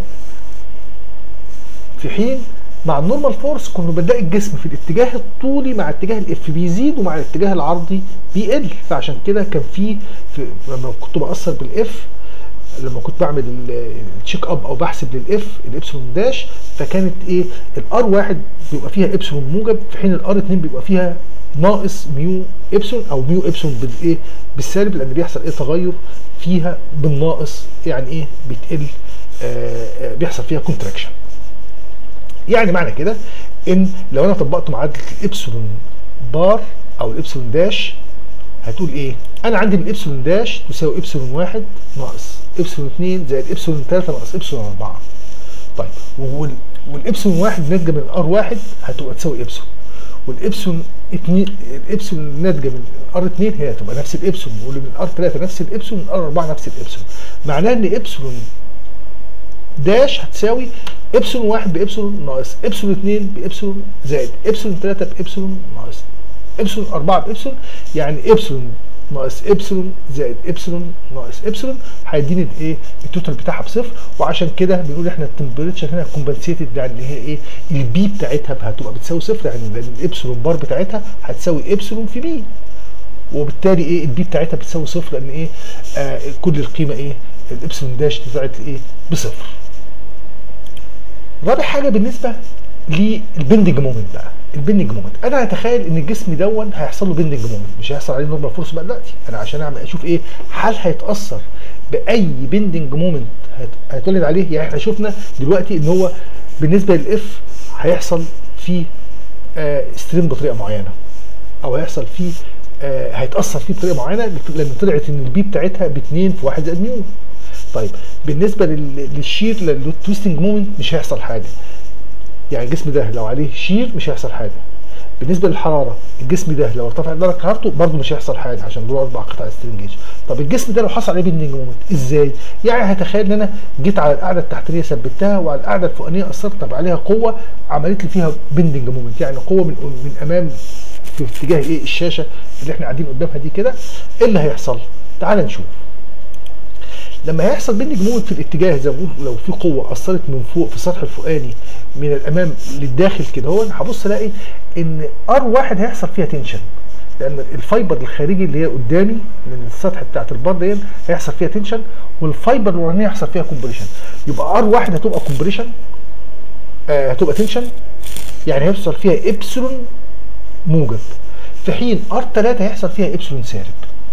A: في حين مع النورمال فورس كنا بنلاقي الجسم في الاتجاه الطولي مع اتجاه الاف بيزيد ومع الاتجاه العرضي بيقل فعشان كده كان في, في لما كنت بأثر بالاف لما كنت بعمل التشيك اب او بحسب للاف الابسلون داش فكانت ايه الار واحد بيبقى فيها ابسلون موجب في حين الار 2 بيبقى فيها ناقص ميو ابسلون او ميو ابسلون بالايه بالسالب لان بيحصل ايه تغير فيها بالناقص يعني ايه بتقل آه بيحصل فيها كونتراكشن يعني معنى كده ان لو انا طبقت معادله الابسلون بار او الابسلون داش هتقول ايه انا عندي الابسلون داش تساوي ابسلون واحد ناقص ابسلون 2 زائد ابسلون 3 ناقص ابسلون 4 طيب وال... والابسلون واحد ناتجه من ار واحد هتبقى تساوي ابسلون والابسلون 2 الابسلون ناتجه من ار 2 هي هتبقى نفس الابسلون واللي من ار 3 نفس الابسلون من ار 4 نفس الابسلون معناه ان ابسلون داش هتساوي ابسلون واحد بابسلون ناقص ابسلون 2 بابسلون زائد ابسلون 3 بابسلون ناقص ابسلون 4 بابسلون يعني ابسلون ناقص ابسلون زائد ابسلون ناقص ابسلون هيديني ايه التوتال بتاعها بصفر وعشان كده بنقول احنا التمبريتشر هنا كومبنسيتد يعني هي ايه البي بتاعتها هتبقى بتساوي صفر يعني لان الابسلون بار بتاعتها هتساوي ابسلون في بي وبالتالي ايه البي بتاعتها بتساوي صفر لان ايه آه كل القيمه ايه الابسلون داش طلعت ايه بصفر رابع حاجه بالنسبه للبندنج مومنت بقى البندنج مومنت انا هتخيل ان الجسم دون هيحصل له بندنج مومنت مش هيحصل عليه نورمال فورس بقى دلوقتي انا عشان اعمل اشوف ايه هل هيتاثر باي بندنج مومنت هيتولد عليه يعني احنا شفنا دلوقتي ان هو بالنسبه للاف هيحصل فيه آه ستريم بطريقه معينه او هيحصل فيه آه هيتاثر فيه بطريقه معينه لان طلعت ان البي بتاعتها ب 2 في 1 زائد نيو طيب بالنسبه للشير للتويستنج مومنت مش هيحصل حاجه يعني الجسم ده لو عليه شير مش هيحصل حاجه بالنسبه للحراره الجسم ده لو ارتفع درجه حرارته برضه مش هيحصل حاجه عشان دول اربع قطع سترينجيج طب الجسم ده لو حصل عليه بندنج مومنت ازاي يعني هتخيل ان انا جيت على القاعده التحتانيه ثبتها وعلى القاعده الفوقانيه اثرت عليها قوه عملت لي فيها بندنج مومنت يعني قوه من من امام في اتجاه ايه الشاشه اللي احنا قاعدين قدامها دي كده ايه اللي هيحصل تعال نشوف لما هيحصل بندنج مومنت في الاتجاه زي ما بقول لو في قوه اثرت من فوق في السطح الفوقاني من الامام للداخل كده هو هبص الاقي ان ار واحد هيحصل فيها تنشن لان الفايبر الخارجي اللي هي قدامي من السطح بتاعت البار دي هيحصل فيها تنشن والفايبر الورانيه هيحصل فيها كومبريشن يبقى ار واحد هتبقى كومبريشن آه هتبقى تنشن يعني هيحصل فيها ابسلون موجب في حين ار 3 هيحصل فيها ابسلون سالب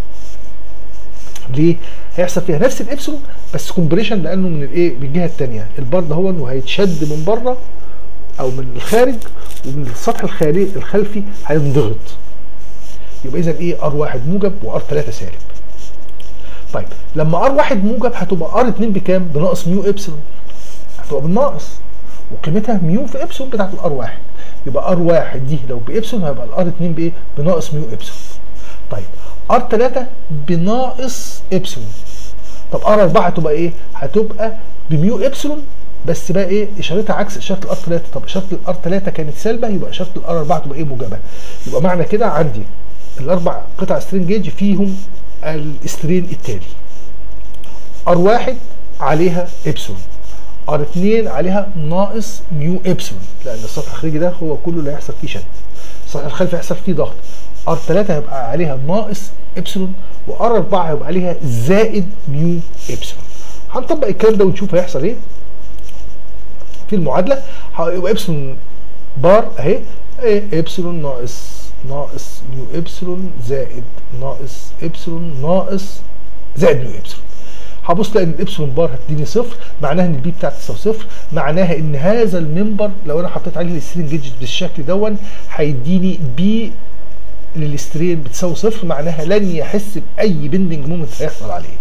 A: ليه؟ هيحصل فيها نفس الابسلون بس كومبريشن لانه من الايه من الجهه الثانيه البار ده هو انه هيتشد من بره او من الخارج ومن السطح الخارجي الخلفي هينضغط يبقى اذا ايه ار 1 موجب وار 3 سالب طيب لما ار 1 موجب هتبقى ار 2 بكام بناقص ميو ابسلون هتبقى بالناقص وقيمتها ميو في ابسلون بتاعت الار 1 يبقى ار 1 دي لو بابسلون هيبقى الار 2 بايه بناقص ميو ابسلون طيب ار 3 بناقص ابسلون طب ار 4 هتبقى ايه هتبقى بميو ابسلون بس بقى ايه اشارتها عكس اشاره الار 3 طب اشاره الار 3 كانت سالبه يبقى اشاره الار 4 تبقى ايه موجبه يبقى معنى كده عندي الاربع قطع سترين جيج فيهم السترين التالي ار 1 عليها ابسلون ار 2 عليها ناقص ميو ابسلون لان السطح الخارجي ده هو كله اللي هيحصل فيه شد السطح الخلفي هيحصل فيه ضغط ار 3 هيبقى عليها ناقص ابسلون وار 4 هيبقى عليها زائد ميو ابسلون هنطبق الكلام ده ونشوف هيحصل ايه في المعادله هيبقى ابسلون بار اهي ايه ابسلون ناقص ناقص ميو ابسلون زائد ناقص ابسلون ناقص زائد ميو ابسلون هبص لان الابسلون بار هتديني صفر معناها ان البي بتاعتي تساوي صفر معناها ان هذا المنبر لو انا حطيت عليه السترين جيجز بالشكل دون هيديني بي للسترين بتساوي صفر معناها لن يحس باي بندنج مومنت هيحصل عليه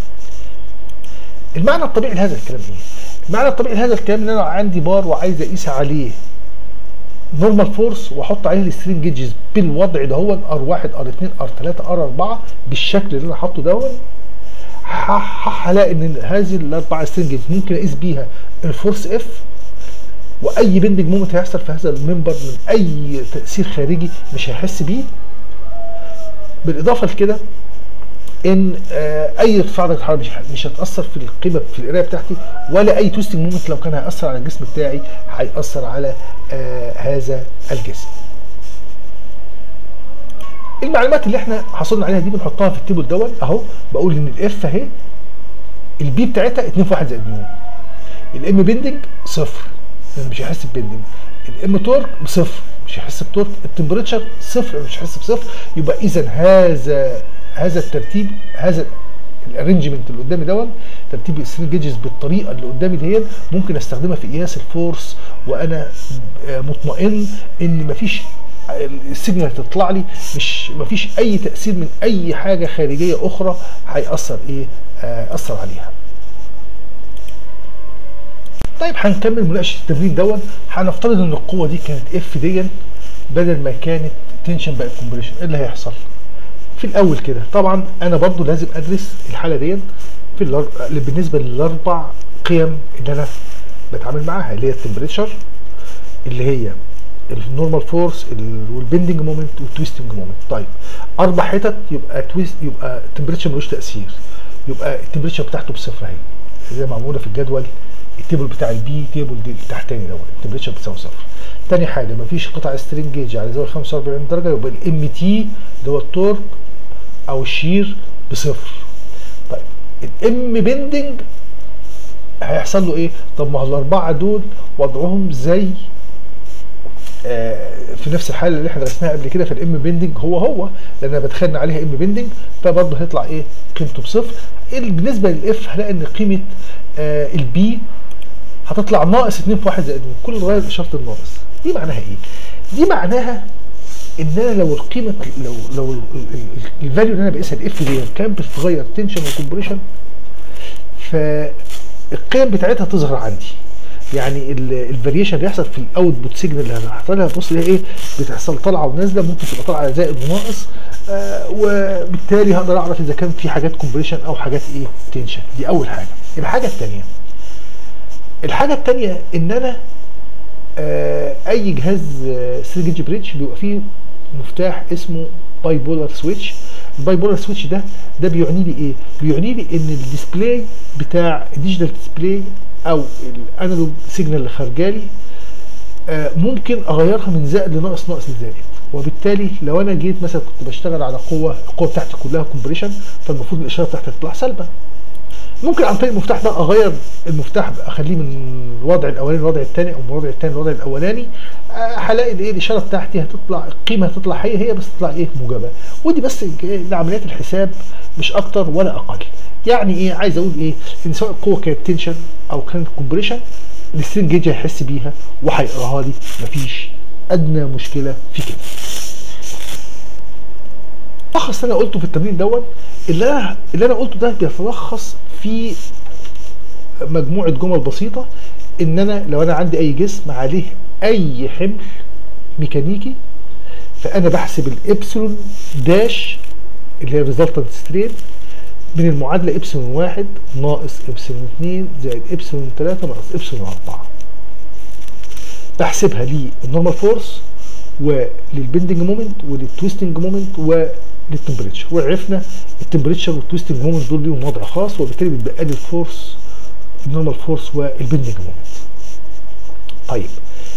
A: المعنى الطبيعي لهذا الكلام ايه المعنى الطبيعي لهذا الكلام ان انا عندي بار وعايز اقيس عليه نورمال فورس واحط عليه السترين جيجز بالوضع ده هو ار 1 ار 2 ار 3 ار 4 بالشكل اللي انا حاطه دون هلاقي ان هذه الاربع سترين جيجز ممكن اقيس بيها الفورس اف واي بندنج مومنت هيحصل في هذا المنبر من اي تاثير خارجي مش هيحس بيه بالاضافه لكده ان آه اي ارتفاع درجه الحراره مش مش هتاثر في القيمه في القرايه بتاعتي ولا اي توستنج مومنت لو كان هياثر على الجسم بتاعي هياثر على آه هذا الجسم المعلومات اللي احنا حصلنا عليها دي بنحطها في التيبل دون اهو بقول ان الاف اهي البي بتاعتها 2 في 1 زائد ميو الام بندنج صفر لان مش هيحس ببندنج الام تورك بصفر مش هيحس بتورك التمبريتشر صفر مش هيحس بصفر يبقى اذا هذا هذا الترتيب هذا الارينجمنت اللي قدامي دون ترتيب السترين جيجز بالطريقه اللي قدامي ديت ممكن استخدمها في قياس الفورس وانا مطمئن ان مفيش السيجنال تطلع لي مش مفيش اي تاثير من اي حاجه خارجيه اخرى هياثر ايه آه اثر عليها طيب هنكمل مناقشه التمرين دون هنفترض ان القوه دي كانت اف دي بدل ما كانت تنشن بقت كومبريشن ايه اللي هيحصل في الاول كده طبعا انا برضو لازم ادرس الحاله دي في الأر... بالنسبه للاربع قيم اللي انا بتعامل معاها اللي هي التمبريتشر اللي هي النورمال فورس والبندنج مومنت والتويستنج مومنت طيب اربع حتت يبقى تويست يبقى التمبريتشر ملوش تاثير يبقى التمبريتشر بتاعته بصفر اهي زي ما معموله في الجدول التيبل بتاع البي تيبل دي التحتاني دوت التمبريتشر بتساوي صفر تاني حاجه مفيش قطع سترينج جيج على زاويه 45 درجه يبقى الام تي اللي هو التورك او الشير بصفر طيب الام بندنج هيحصل له ايه طب ما هو الاربعه دول وضعهم زي آه في نفس الحاله اللي احنا درسناها قبل كده في الام بندنج هو هو لان انا بتخيل عليها ام بندنج فبرضه هيطلع ايه قيمته بصفر بالنسبه للاف هلاقي ان قيمه آه البي هتطلع ناقص 2 في 1 زائد كل غير اشاره الناقص دي معناها ايه دي معناها ان انا لو القيمه لو لو الفاليو اللي انا بقيسها الاف دي كانت بتتغير تنشن وكمبريشن فالقيم بتاعتها تظهر عندي يعني الفاريشن اللي يحصل في الاوتبوت سيجنال اللي هحط لها بص هي ايه بتحصل طالعه ونازله ممكن تبقى طالعه زائد وناقص آه وبالتالي هقدر اعرف اذا كان في حاجات كومبريشن او حاجات ايه تنشن دي اول حاجه الحاجه الثانيه الحاجه الثانيه ان انا آه اي جهاز آه 3 جيج بريدج بيبقى فيه مفتاح اسمه باي بولار سويتش الباي بولار سويتش ده ده بيعني لي ايه بيعني لي ان الديسبلاي بتاع الديجيتال ديسبلاي او الانالوج سيجنال اللي خارجالي آه ممكن اغيرها من زائد لناقص ناقص لزائد وبالتالي لو انا جيت مثلا كنت بشتغل على قوه القوه بتاعتي كلها كومبريشن فالمفروض الاشاره بتاعتي تطلع سالبه ممكن عن طريق المفتاح ده اغير المفتاح اخليه من الوضع الاولاني للوضع الثاني او من الوضع الثاني للوضع الاولاني هلاقي الايه الاشاره بتاعتي هتطلع القيمه هتطلع هي هي بس تطلع ايه موجبه ودي بس لعمليات الحساب مش اكتر ولا اقل يعني ايه عايز اقول ايه ان سواء القوه كانت تنشن او كانت كومبريشن السترينج جيج هيحس بيها وهيقراها لي مفيش ادنى مشكله في كده ملخص انا قلته في التمرين دوت اللي انا اللي انا قلته ده بيتلخص في مجموعه جمل بسيطه ان انا لو انا عندي اي جسم عليه اي حمل ميكانيكي فانا بحسب الابسلون داش اللي هي ريزلتنت سترين من المعادله ابسلون واحد ناقص ابسلون اتنين زائد ابسلون تلاته ناقص ابسلون اربعه بحسبها للنورمال فورس وللبندنج مومنت وللتويستنج مومنت وللتمبريتشر وعرفنا التمبريتشر والتويستنج مومنت دول ليهم وضع خاص وبالتالي بيتبقى لي الفورس النورمال فورس والبندنج مومنت طيب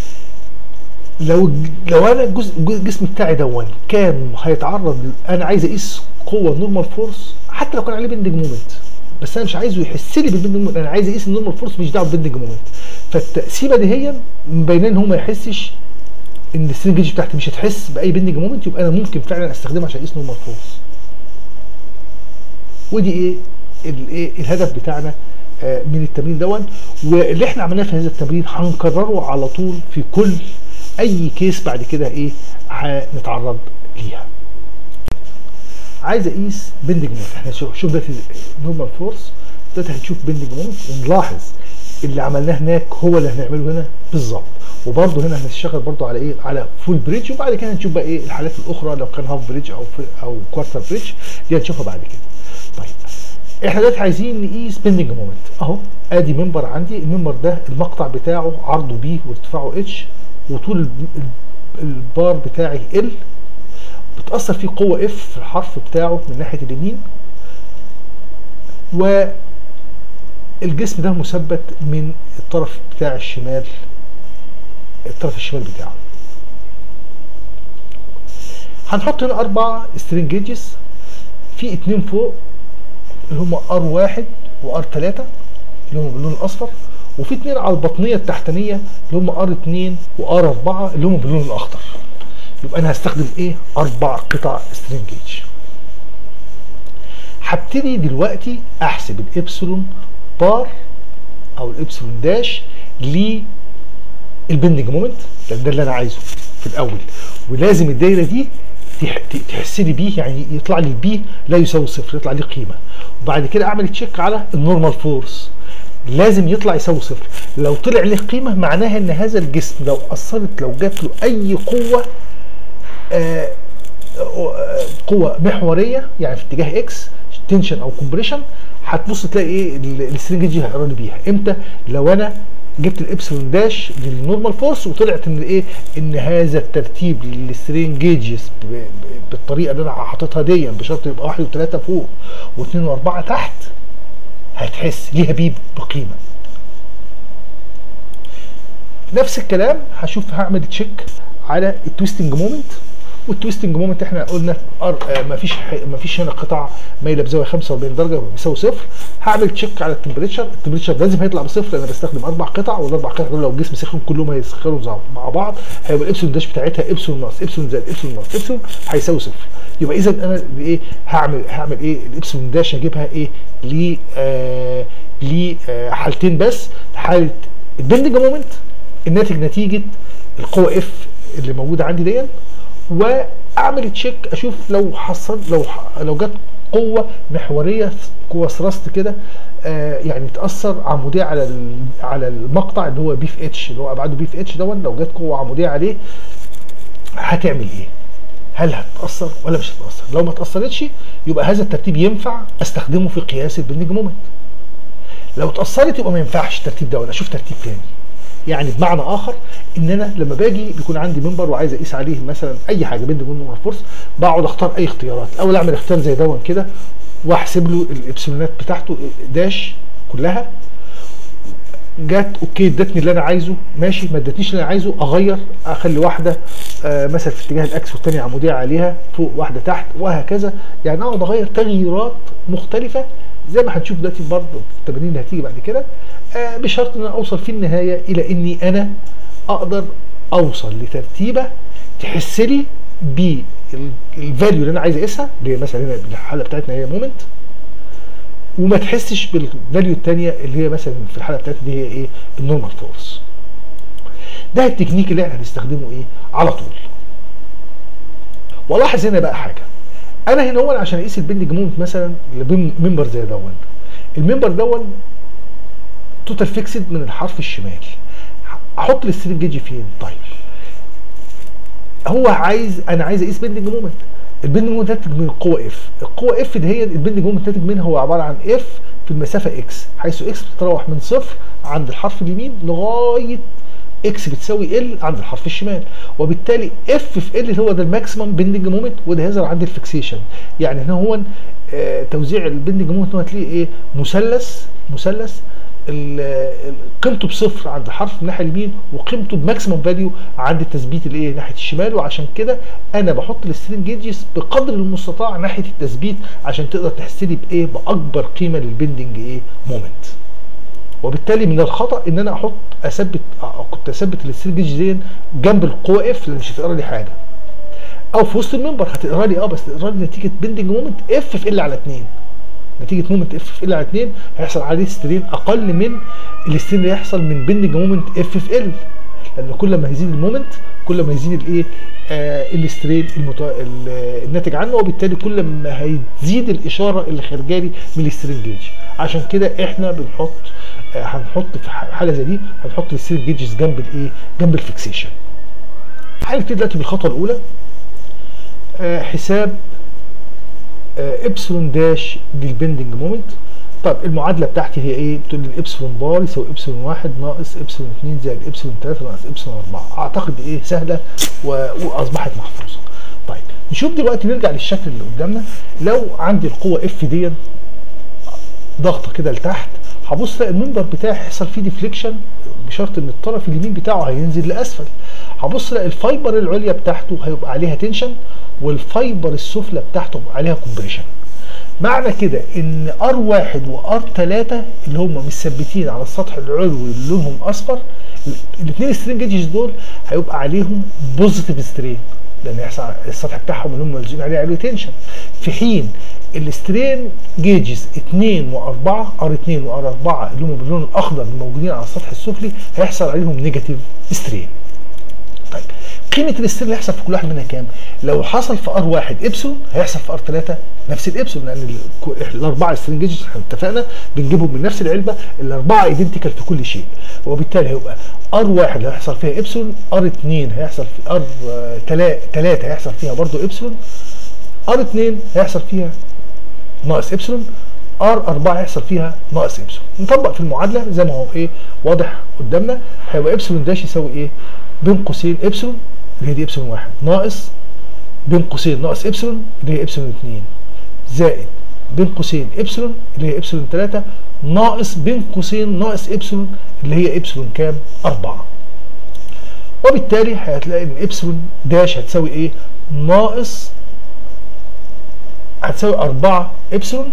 A: لو لو انا الجزء الجسم بتاعي دون كان هيتعرض انا عايز اقيس قوه نورمال فورس حتى لو كان عليه بندنج مومنت بس انا مش عايزه يحس لي بالبندنج مومنت انا عايز اقيس النورمال فورس مش دعوه بالبندنج مومنت فالتقسيمه دي هي مبينه ان هو ما يحسش ان السترينج جيج بتاعتي مش هتحس باي بندنج مومنت يبقى انا ممكن فعلا استخدمها عشان اقيس نورمال فورس ودي ايه الايه الهدف بتاعنا آه من التمرين دون واللي احنا عملناه في هذا التمرين هنكرره على طول في كل اي كيس بعد كده ايه هنتعرض ليها عايز اقيس بندنج مومنت احنا شوف شوف دلوقتي نورمال فورس دلوقتي هنشوف بندنج مومنت ونلاحظ اللي عملناه هناك هو اللي هنعمله هنا بالظبط وبرده هنا هنشتغل برده على ايه على فول بريدج وبعد كده هنشوف بقى ايه الحالات الاخرى لو كان هاف بريدج او او كوارتر بريدج دي هنشوفها بعد كده طيب احنا دلوقتي عايزين نقيس بندنج مومنت اهو ادي منبر عندي المنبر ده المقطع بتاعه عرضه بي وارتفاعه اتش وطول البار بتاعي ال بتأثر فيه قوة اف في الحرف بتاعه من ناحية اليمين والجسم ده مثبت من الطرف بتاع الشمال الطرف الشمال بتاعه هنحط هنا اربع سترينج جيجز في اتنين فوق اللي هم ار واحد وار تلاتة اللي هم باللون الاصفر وفي اتنين على البطنيه التحتانيه اللي هم ار 2 وار 4 اللي هم باللون الاخضر يبقى انا هستخدم ايه اربع قطع سترينج جيج هبتدي دلوقتي احسب الابسلون بار او الابسلون داش للبندنج مومنت لان ده اللي انا عايزه في الاول ولازم الدايره دي تحس لي بيه يعني يطلع لي البي لا يساوي صفر يطلع لي قيمه وبعد كده اعمل تشيك على النورمال فورس لازم يطلع يساوي صفر لو طلع له قيمه معناها ان هذا الجسم لو اثرت لو جات له اي قوه آه قوه محوريه يعني في اتجاه اكس تنشن او كومبريشن هتبص تلاقي ايه السترنج دي هيقرا لي بيها امتى لو انا جبت الابسلون داش للنورمال فورس وطلعت ان ايه ان هذا الترتيب للسترين جيجز بالطريقه اللي انا حاططها دي بشرط يبقى واحد وثلاثه فوق واثنين واربعه تحت هتحس ليها بيب بقيمه نفس الكلام هشوف هعمل تشيك على التويستنج مومنت والتويستنج مومنت احنا قلنا آه مفيش مفيش هنا قطع مايله بزاويه 45 درجه بيساوي صفر هعمل تشيك على التمبريتشر التمبريتشر لازم هيطلع بصفر لان انا بستخدم اربع قطع والاربع قطع دول لو الجسم سخن كلهم هيسخنوا مع بعض هيبقى الابسلون داش بتاعتها ابسلون ناقص ابسلون زائد ابسلون ناقص ابسلون هيساوي صفر يبقى اذا انا ايه هعمل هعمل ايه الابسلون داش هجيبها ايه ل آه لحالتين بس حاله البندنج مومنت الناتج نتيجه القوه اف اللي موجوده عندي دي واعمل تشيك اشوف لو حصل لو لو جت قوه محوريه قوه ثرست كده آه يعني تاثر عموديه على على المقطع اللي هو بي في اتش اللي هو ابعاده بي في اتش دون لو جت قوه عموديه عليه هتعمل ايه؟ هل هتتاثر ولا مش هتتاثر؟ لو ما اتاثرتش يبقى هذا الترتيب ينفع استخدمه في قياس البندنج مومنت. لو اتاثرت يبقى ما ينفعش الترتيب ده ولا اشوف ترتيب تاني. يعني بمعنى اخر ان انا لما باجي بيكون عندي منبر وعايز اقيس عليه مثلا اي حاجه بندنج مومنت فورس بقعد اختار اي اختيارات، اول اعمل اختيار زي دون كده واحسب له الابسلونات بتاعته داش كلها جت اوكي ادتني اللي انا عايزه ماشي ما ادتنيش اللي انا عايزه اغير اخلي واحده آه مثلا في اتجاه الاكس والثانيه عموديه عليها فوق واحده تحت وهكذا يعني اقعد اغير تغييرات مختلفه زي ما هنشوف دلوقتي برضه في التمارين اللي هتيجي بعد كده آه بشرط ان انا اوصل في النهايه الى اني انا اقدر اوصل لترتيبه تحس لي بالفاليو اللي انا عايز اقيسها اللي هي مثلا هنا الحاله بتاعتنا هي مومنت وما تحسش بالفاليو الثانيه اللي هي مثلا في الحاله بتاعتنا دي هي ايه النورمال فورس ده التكنيك اللي احنا هنستخدمه ايه على طول والاحظ هنا بقى حاجه انا هنا هو عشان اقيس البندنج مومنت مثلا لممبر زي دون الممبر دون توتال فيكسد من الحرف الشمال احط السترينج جيج فين طيب هو عايز انا عايز اقيس بندنج مومنت البندنج مومنت ناتج من القوه اف القوه اف دي هي البندنج مومنت ناتج منها هو عباره عن اف في المسافه اكس حيث اكس بتتراوح من صفر عند الحرف اليمين لغايه اكس بتساوي ال عند الحرف الشمال وبالتالي اف في ال هو ده الماكسيمم بندنج مومنت وده هيظهر عند الفيكسيشن يعني هنا هو آه توزيع البندنج مومنت هو هتلاقيه ايه مثلث مثلث قيمته بصفر عند الحرف من الناحيه اليمين وقيمته بماكسيمم فاليو عند التثبيت الايه ناحيه الشمال وعشان كده انا بحط السترين جيجز بقدر المستطاع ناحيه التثبيت عشان تقدر تحس لي بايه باكبر قيمه للبندنج ايه مومنت وبالتالي من الخطا ان انا احط اثبت كنت اثبت السترين جيج دي جنب القوه اف اللي مش هتقرا لي حاجه او في وسط المنبر هتقرا لي اه بس تقرا لي نتيجه بندنج مومنت اف في ال على 2 نتيجه مومنت اف في ال على 2 هيحصل عليه سترين اقل من السترين اللي هيحصل من بندنج مومنت اف في ال لان كل ما يزيد المومنت كل ما يزيد الايه آه السترين المتو... الناتج عنه وبالتالي كل ما هيزيد الاشاره اللي خارجه لي من السترين جيج عشان كده احنا بنحط آه هنحط في حاله زي دي هنحط السترين جيجز جنب الايه جنب الفيكسيشن هنبتدي دلوقتي بالخطوه الاولى آه حساب ابسلون داش للبندنج مومنت طب المعادله بتاعتي هي ايه؟ بتقول لي الابسلون بار يساوي ابسلون 1 ناقص ابسلون 2 زائد ابسلون 3 ناقص ابسلون 4 اعتقد ايه سهله و... واصبحت محفوظه. طيب نشوف دلوقتي نرجع للشكل اللي قدامنا لو عندي القوه اف دي ضغطه كده لتحت هبص الاقي المنبر بتاعي هيحصل فيه ديفليكشن بشرط ان الطرف اليمين بتاعه هينزل لاسفل هبص الاقي الفايبر العليا بتاعته هيبقى عليها تنشن والفايبر السفلى بتاعته عليها كومبريشن معنى كده ان ار واحد وار 3 اللي هم مثبتين على السطح العلوي اللي لونهم اصفر الاثنين سترين جيجز دول هيبقى عليهم بوزيتيف سترين لان يحصل السطح بتاعهم اللي هم ملزوقين عليه عليه تنشن في حين السترين جيجز 2 و4 ار 2 وار 4 اللي هم باللون الاخضر الموجودين على السطح السفلي هيحصل عليهم نيجاتيف سترين طيب قيمه الاستيل اللي هيحصل في كل واحد منها كام؟ لو حصل في ار 1 ابسلون هيحصل في ار 3 نفس الابسلون لان الاربعه سترنجز احنا اتفقنا بنجيبهم من نفس العلبه الاربعه ايدنتيكال في كل شيء وبالتالي هيبقى ار 1 هيحصل فيها ابسلون ار 2 هيحصل في ار 3 هيحصل فيها برضه ابسلون ار 2 هيحصل فيها ناقص ابسلون ار 4 هيحصل فيها ناقص ابسلون نطبق في المعادله زي ما هو ايه واضح قدامنا هيبقى ابسلون داش يساوي ايه بين قوسين ابسلون اللي هي دي ابسلون 1 ناقص بين قوسين ناقص ابسلون اللي هي ابسلون 2 زائد بين قوسين ابسلون اللي هي ابسلون 3 ناقص بين قوسين ناقص ابسلون اللي هي ابسلون كام 4 وبالتالي هتلاقي ان ابسلون داش هتساوي ايه ناقص هتساوي 4 ابسلون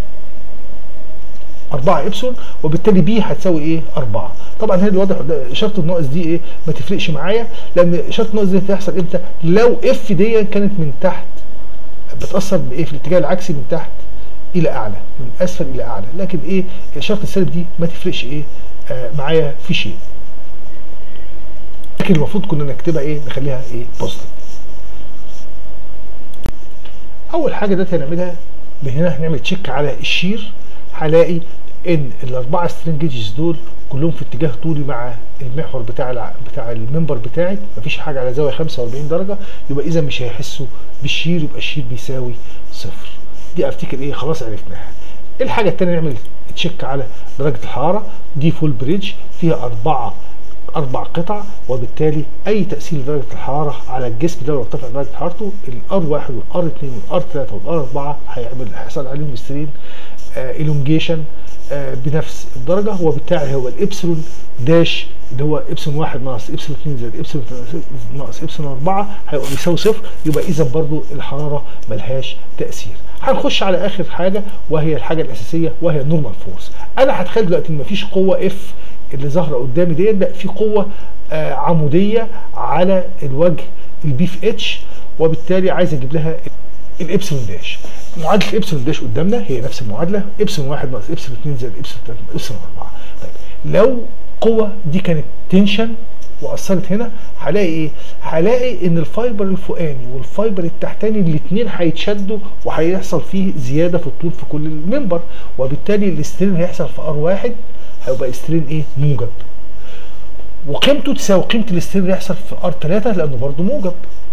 A: 4 ابسلون وبالتالي بي هتساوي ايه 4 طبعا هنا الواضح اشاره الناقص دي ايه ما تفرقش معايا لان اشاره الناقص دي هتحصل امتى لو اف دي كانت من تحت بتاثر بايه في الاتجاه العكسي من تحت الى اعلى من اسفل الى اعلى لكن ايه اشاره السالب دي ما تفرقش ايه آه معايا في شيء لكن المفروض كنا نكتبها ايه نخليها ايه بوزيتيف اول حاجه دلوقتي هنعملها هنا هنعمل تشيك على الشير هلاقي ان الاربعه سترينجز دول كلهم في اتجاه طولي مع المحور بتاع الع... بتاع المنبر بتاعي مفيش حاجه على زاويه 45 درجه يبقى اذا مش هيحسوا بالشير يبقى الشير بيساوي صفر دي افتكر ايه خلاص عرفناها الحاجه الثانيه نعمل تشيك على درجه الحراره دي فول بريدج فيها اربعه اربع قطع وبالتالي اي تاثير لدرجه الحراره على الجسم ده لو ارتفع درجه حرارته الار 1 والار 2 والار 3 والار 4 هيعمل هيحصل عليهم سترين الونجيشن آه بنفس الدرجه وبالتالي هو الابسلون داش اللي هو ابسلون 1 ناقص ابسلون 2 زائد ابسلون ناقص ابسلون 4 هيبقى بيساوي صفر يبقى اذا برضو الحراره ملهاش تاثير هنخش على اخر حاجه وهي الحاجه الاساسيه وهي النورمال فورس انا هتخيل دلوقتي ان مفيش قوه اف اللي ظاهره قدامي ديت لا في قوه آه عموديه على الوجه البي في اتش وبالتالي عايز اجيب لها الابسلون داش معادله الابسلون داش قدامنا هي نفس المعادله ابسلون 1 ناقص ابسلون 2 زائد ابسلون 3 ابسلون 4 طيب لو قوه دي كانت تنشن واثرت هنا هلاقي ايه؟ هلاقي ان الفايبر الفوقاني والفايبر التحتاني الاثنين هيتشدوا وهيحصل فيه زياده في الطول في كل المنبر وبالتالي الاسترين هيحصل في ار واحد هيبقى استرين ايه؟ موجب. وقيمته تساوي قيمه الاسترين اللي هيحصل في ار 3 لانه برضه موجب.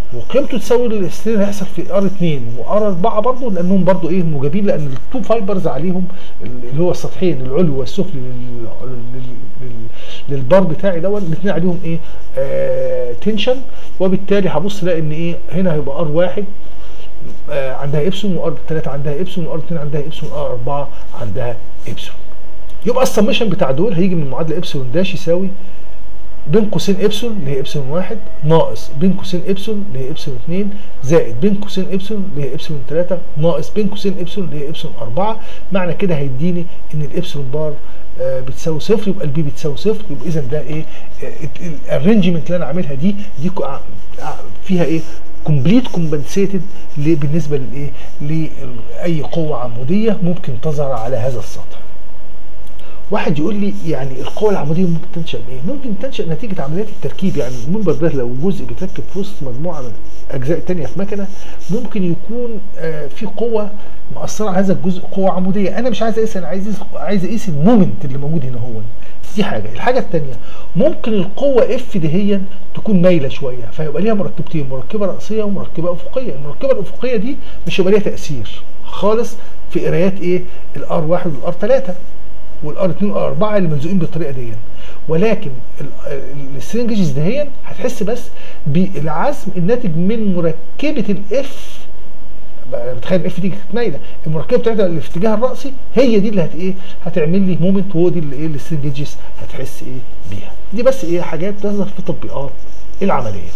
A: وقيمته تساوي السترين اللي هيحصل في ار 2 وار 4 برضه لانهم برضه ايه موجبين لان التو فايبرز عليهم اللي هو السطحين العلوي والسفلي لل- لل- لل- للبار بتاعي دوت الاثنين عليهم ايه آه تنشن وبالتالي هبص الاقي ان ايه هنا هيبقى ار 1 آه عندها ابسون وار 3 عندها ابسون وار 2 عندها ابسون وار 4 عندها ابسون يبقى السمشن بتاع دول هيجي من معادله ابسون داش يساوي بين قوسين ابسون اللي هي ابسون واحد ناقص بين قوسين ابسون اللي هي ابسون اتنين زائد بين قوسين ابسون اللي هي ابسون تلاته ناقص بين قوسين ابسون اللي هي ابسون اربعه معنى كده هيديني ان الابسون بار آه، بتساوي صفر يبقى البي بتساوي صفر يبقى اذا ده ايه الارينجمنت اللي انا عاملها دي دي كو- ع- ع- فيها ايه كومبليت كومبنسيتد بالنسبه لايه لاي قوه عموديه ممكن تظهر على هذا السطح واحد يقول لي يعني القوى العموديه ممكن تنشا بايه؟ ممكن تنشا نتيجه عمليات التركيب يعني المنبر ده لو جزء بيتركب في وسط مجموعه من اجزاء تانية في مكنه ممكن يكون آه في قوه مأثره على هذا الجزء قوه عموديه انا مش عايز اقيس انا عايز أقيس- عايز اقيس المومنت اللي موجود هنا هو دي حاجه الحاجه الثانيه ممكن القوه اف دهيا تكون مايله شويه فيبقى ليها مركبتين مركبه راسيه ومركبه افقيه المركبه الافقيه دي مش هيبقى ليها تاثير خالص في قرايات ايه الار 1 والار 3 والار 2 والار 4 اللي ملزوقين بالطريقه دي ولكن السرنجز دهيا هتحس بس بالعزم الناتج من مركبه الاف بقى بتخيل الاف دي كانت مايله المركبه بتاعتها اللي في الاتجاه الراسي هي دي اللي هت ايه هتعمل لي مومنت وهو دي اللي ايه السرنجز هتحس ايه بيها دي بس ايه حاجات تظهر في التطبيقات العمليه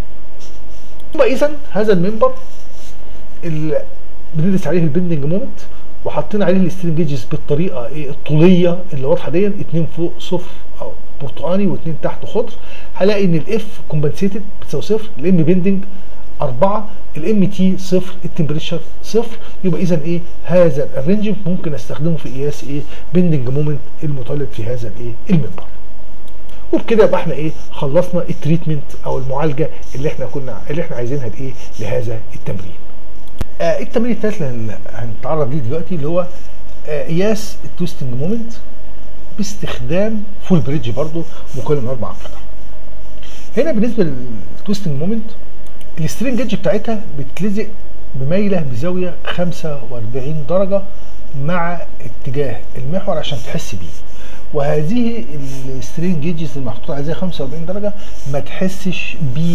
A: يبقى اذا هذا المنبر اللي بندرس عليه البندنج مومنت وحاطين عليه السترين جيجز بالطريقه ايه الطوليه اللي واضحه دي اتنين فوق صفر او برتقاني واثنين تحت خضر هلاقي ان الاف كومبنسيتد بتساوي صفر الام بيندنج 4 الام تي صفر التمبريتشر صفر يبقى اذا ايه هذا الرينج ممكن استخدمه في قياس ايه بيندنج مومنت المتولد في هذا الايه المنبر وبكده يبقى احنا ايه خلصنا التريتمنت او المعالجه اللي احنا كنا اللي احنا عايزينها لايه لهذا التمرين آه التمرين الثالث اللي هنتعرض ليه دلوقتي اللي هو آه قياس التويستنج مومنت باستخدام فول بريدج برضو مكون من اربع قطع هنا بالنسبه للتويستنج مومنت السترينج ايدج بتاعتها بتلزق بميله بزاويه 45 درجه مع اتجاه المحور عشان تحس بيه وهذه السترين جيجز المحطوطه على زي 45 درجه ما تحسش ب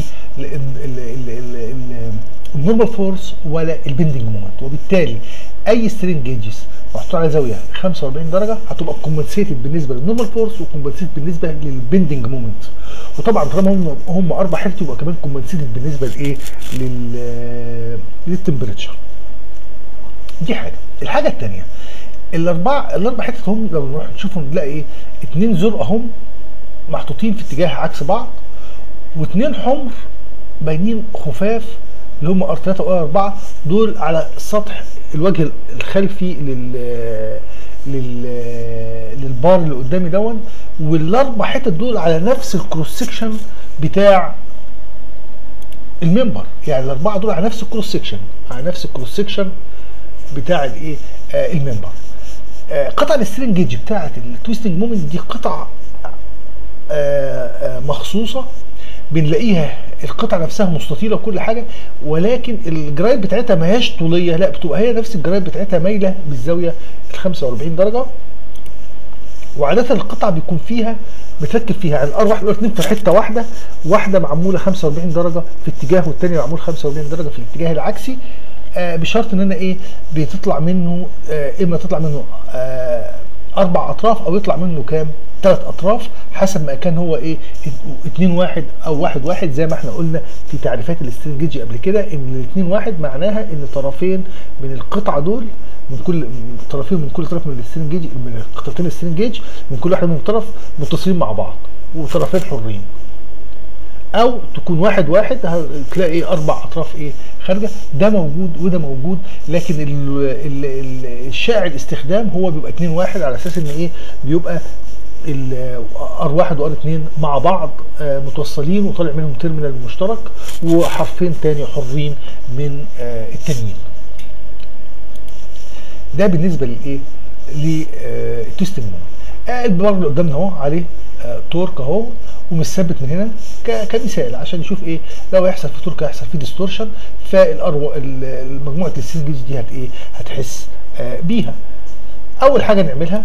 A: النورمال فورس ولا البندنج مومنت وبالتالي اي سترين جيجز محطوطه على زاويه 45 درجه هتبقى كومبنسيتد بالنسبه للنورمال فورس وكومبنسيتد بالنسبه للبندنج مومنت وطبعا طالما هم هم اربع حتت يبقى كمان كومبنسيتد بالنسبه لايه لل للتمبريتشر دي حاجه الحاجه الثانيه الاربع الاربع حتت هم لو نروح نشوفهم نلاقي ايه اتنين زرق اهم محطوطين في اتجاه عكس بعض واتنين حمر باينين خفاف اللي هم ار 3 وار 4 دول على سطح الوجه الخلفي لل لل للبار اللي قدامي دون والاربع حتت دول على نفس الكروس سكشن بتاع المنبر يعني الاربعه دول على نفس الكروس سكشن على نفس الكروس سكشن بتاع الايه آه المنبر آه قطع السترينج جيج بتاعه التويستنج مومنت دي قطع آه آه مخصوصه بنلاقيها القطعه نفسها مستطيله وكل حاجه ولكن الجرايد بتاعتها ما هياش طوليه لا بتبقى هي نفس الجرايد بتاعتها مايله بالزاويه ال 45 درجه وعاده القطع بيكون فيها بتركب فيها يعني الار 1 والار 2 في حته واحده واحده معموله 45 درجه في اتجاه والثانيه معمول 45 درجه في الاتجاه العكسي آه بشرط ان انا ايه بتطلع منه آه اما تطلع منه آه اربع اطراف او يطلع منه كام ثلاث اطراف حسب ما كان هو ايه 2 1 او 1 1 زي ما احنا قلنا في تعريفات الاسترنجيجي قبل كده ان الاثنين واحد معناها ان طرفين من القطعه دول من كل طرفين من كل طرف من السترنجيج من قطعتين السترنجيج من كل واحد من طرف متصلين مع بعض وطرفين حرين او تكون واحد واحد تلاقي ايه اربع اطراف ايه خارجه ده موجود وده موجود لكن ال ال ال الشائع الاستخدام هو بيبقى 2 1 على اساس ان ايه بيبقى ار 1 وار 2 مع بعض آه متوصلين وطالع منهم تيرمينال مشترك وحرفين تاني حرين من آه التانيين ده بالنسبه للايه للتويستنج مومنت البار اللي قدامنا اهو عليه آه تورك اهو ومثبت من هنا ك- كمثال عشان نشوف ايه لو هيحصل في تركيا هيحصل في ديستورشن فالارو ال- مجموعه السترين جيج دي هت ايه هتحس آه بيها اول حاجه نعملها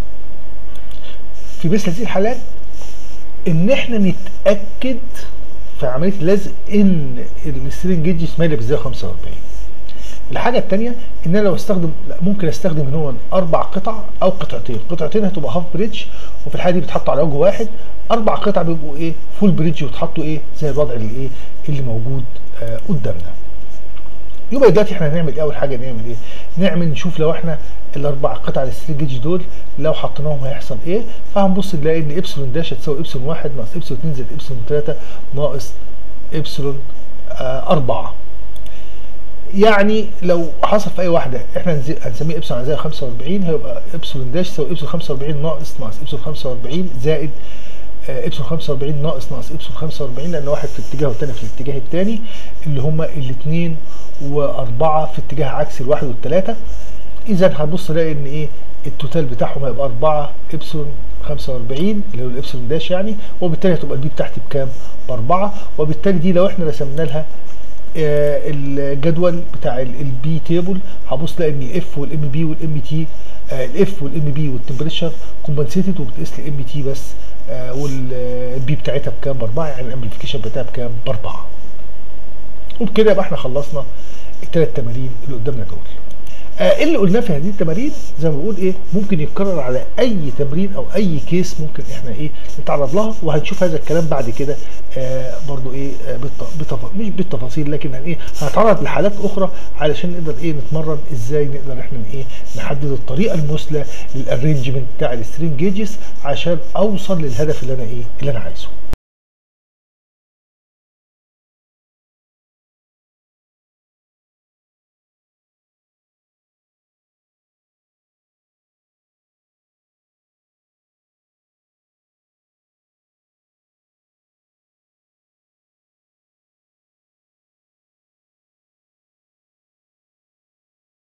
A: في مثل هذه الحالات ان احنا نتاكد في عمليه اللزق ان السترين جيج مايله بالزاويه 45 الحاجه الثانيه ان انا لو استخدم لا ممكن استخدم ان هو اربع قطع او قطعتين قطعتين هتبقى هاف بريدج وفي الحاله دي بتحطوا على وجه واحد اربع قطع بيبقوا ايه فول بريدج وتحطوا ايه زي الوضع اللي ايه اللي موجود آه قدامنا يبقى دلوقتي احنا هنعمل ايه اول حاجه نعمل ايه نعمل نشوف لو احنا الاربع قطع الستريت جيج دول لو حطيناهم هيحصل ايه فهنبص نلاقي ان ابسلون داش هتساوي ابسلون واحد ناقص ابسلون 2 زائد ابسلون 3 ناقص ابسلون آه 4 يعني لو حصل في اي واحده احنا هنزي- هنسميه ابسلون على زاويه 45 هيبقى ابسلون داش يساوي ابسلون 45 ناقص ناقص ابسلون 45 زائد آه، ابسلون 45 ناقص ناقص ابسلون 45 لان واحد في اتجاه والتاني في الاتجاه التاني اللي هما الاثنين واربعه في اتجاه عكس الواحد والثلاثه اذا هنبص نلاقي ان ايه التوتال بتاعهم هيبقى 4 ابسلون 45 اللي هو الابسلون داش يعني وبالتالي هتبقى البي بتاعتي بكام؟ باربعه وبالتالي دي لو احنا رسمنا لها آه، الجدول بتاع البي تيبل هبص الاقي ان الاف والام بي والام تي الاف والام بي والتمبريتشر كومبنسيتد وبتقيس الام تي بس والبي بتاعتها بكام؟ باربعه يعني الامبليفيكيشن بتاعها بكام؟ باربعه. وبكده يبقى احنا خلصنا الثلاث تمارين اللي قدامنا دول. آه اللي قلناه في هذه التمارين زي ما بقول ايه ممكن يتكرر على اي تمرين او اي كيس ممكن احنا ايه نتعرض لها وهنشوف هذا الكلام بعد كده آه برضو ايه آه بالت- بتف... مش بالتفاصيل لكن هن ايه هنتعرض لحالات اخرى علشان نقدر ايه نتمرن ازاي نقدر احنا ايه نحدد الطريقه المثلى للارينجمنت بتاع السترينج جيجز عشان اوصل للهدف اللي انا ايه اللي انا عايزه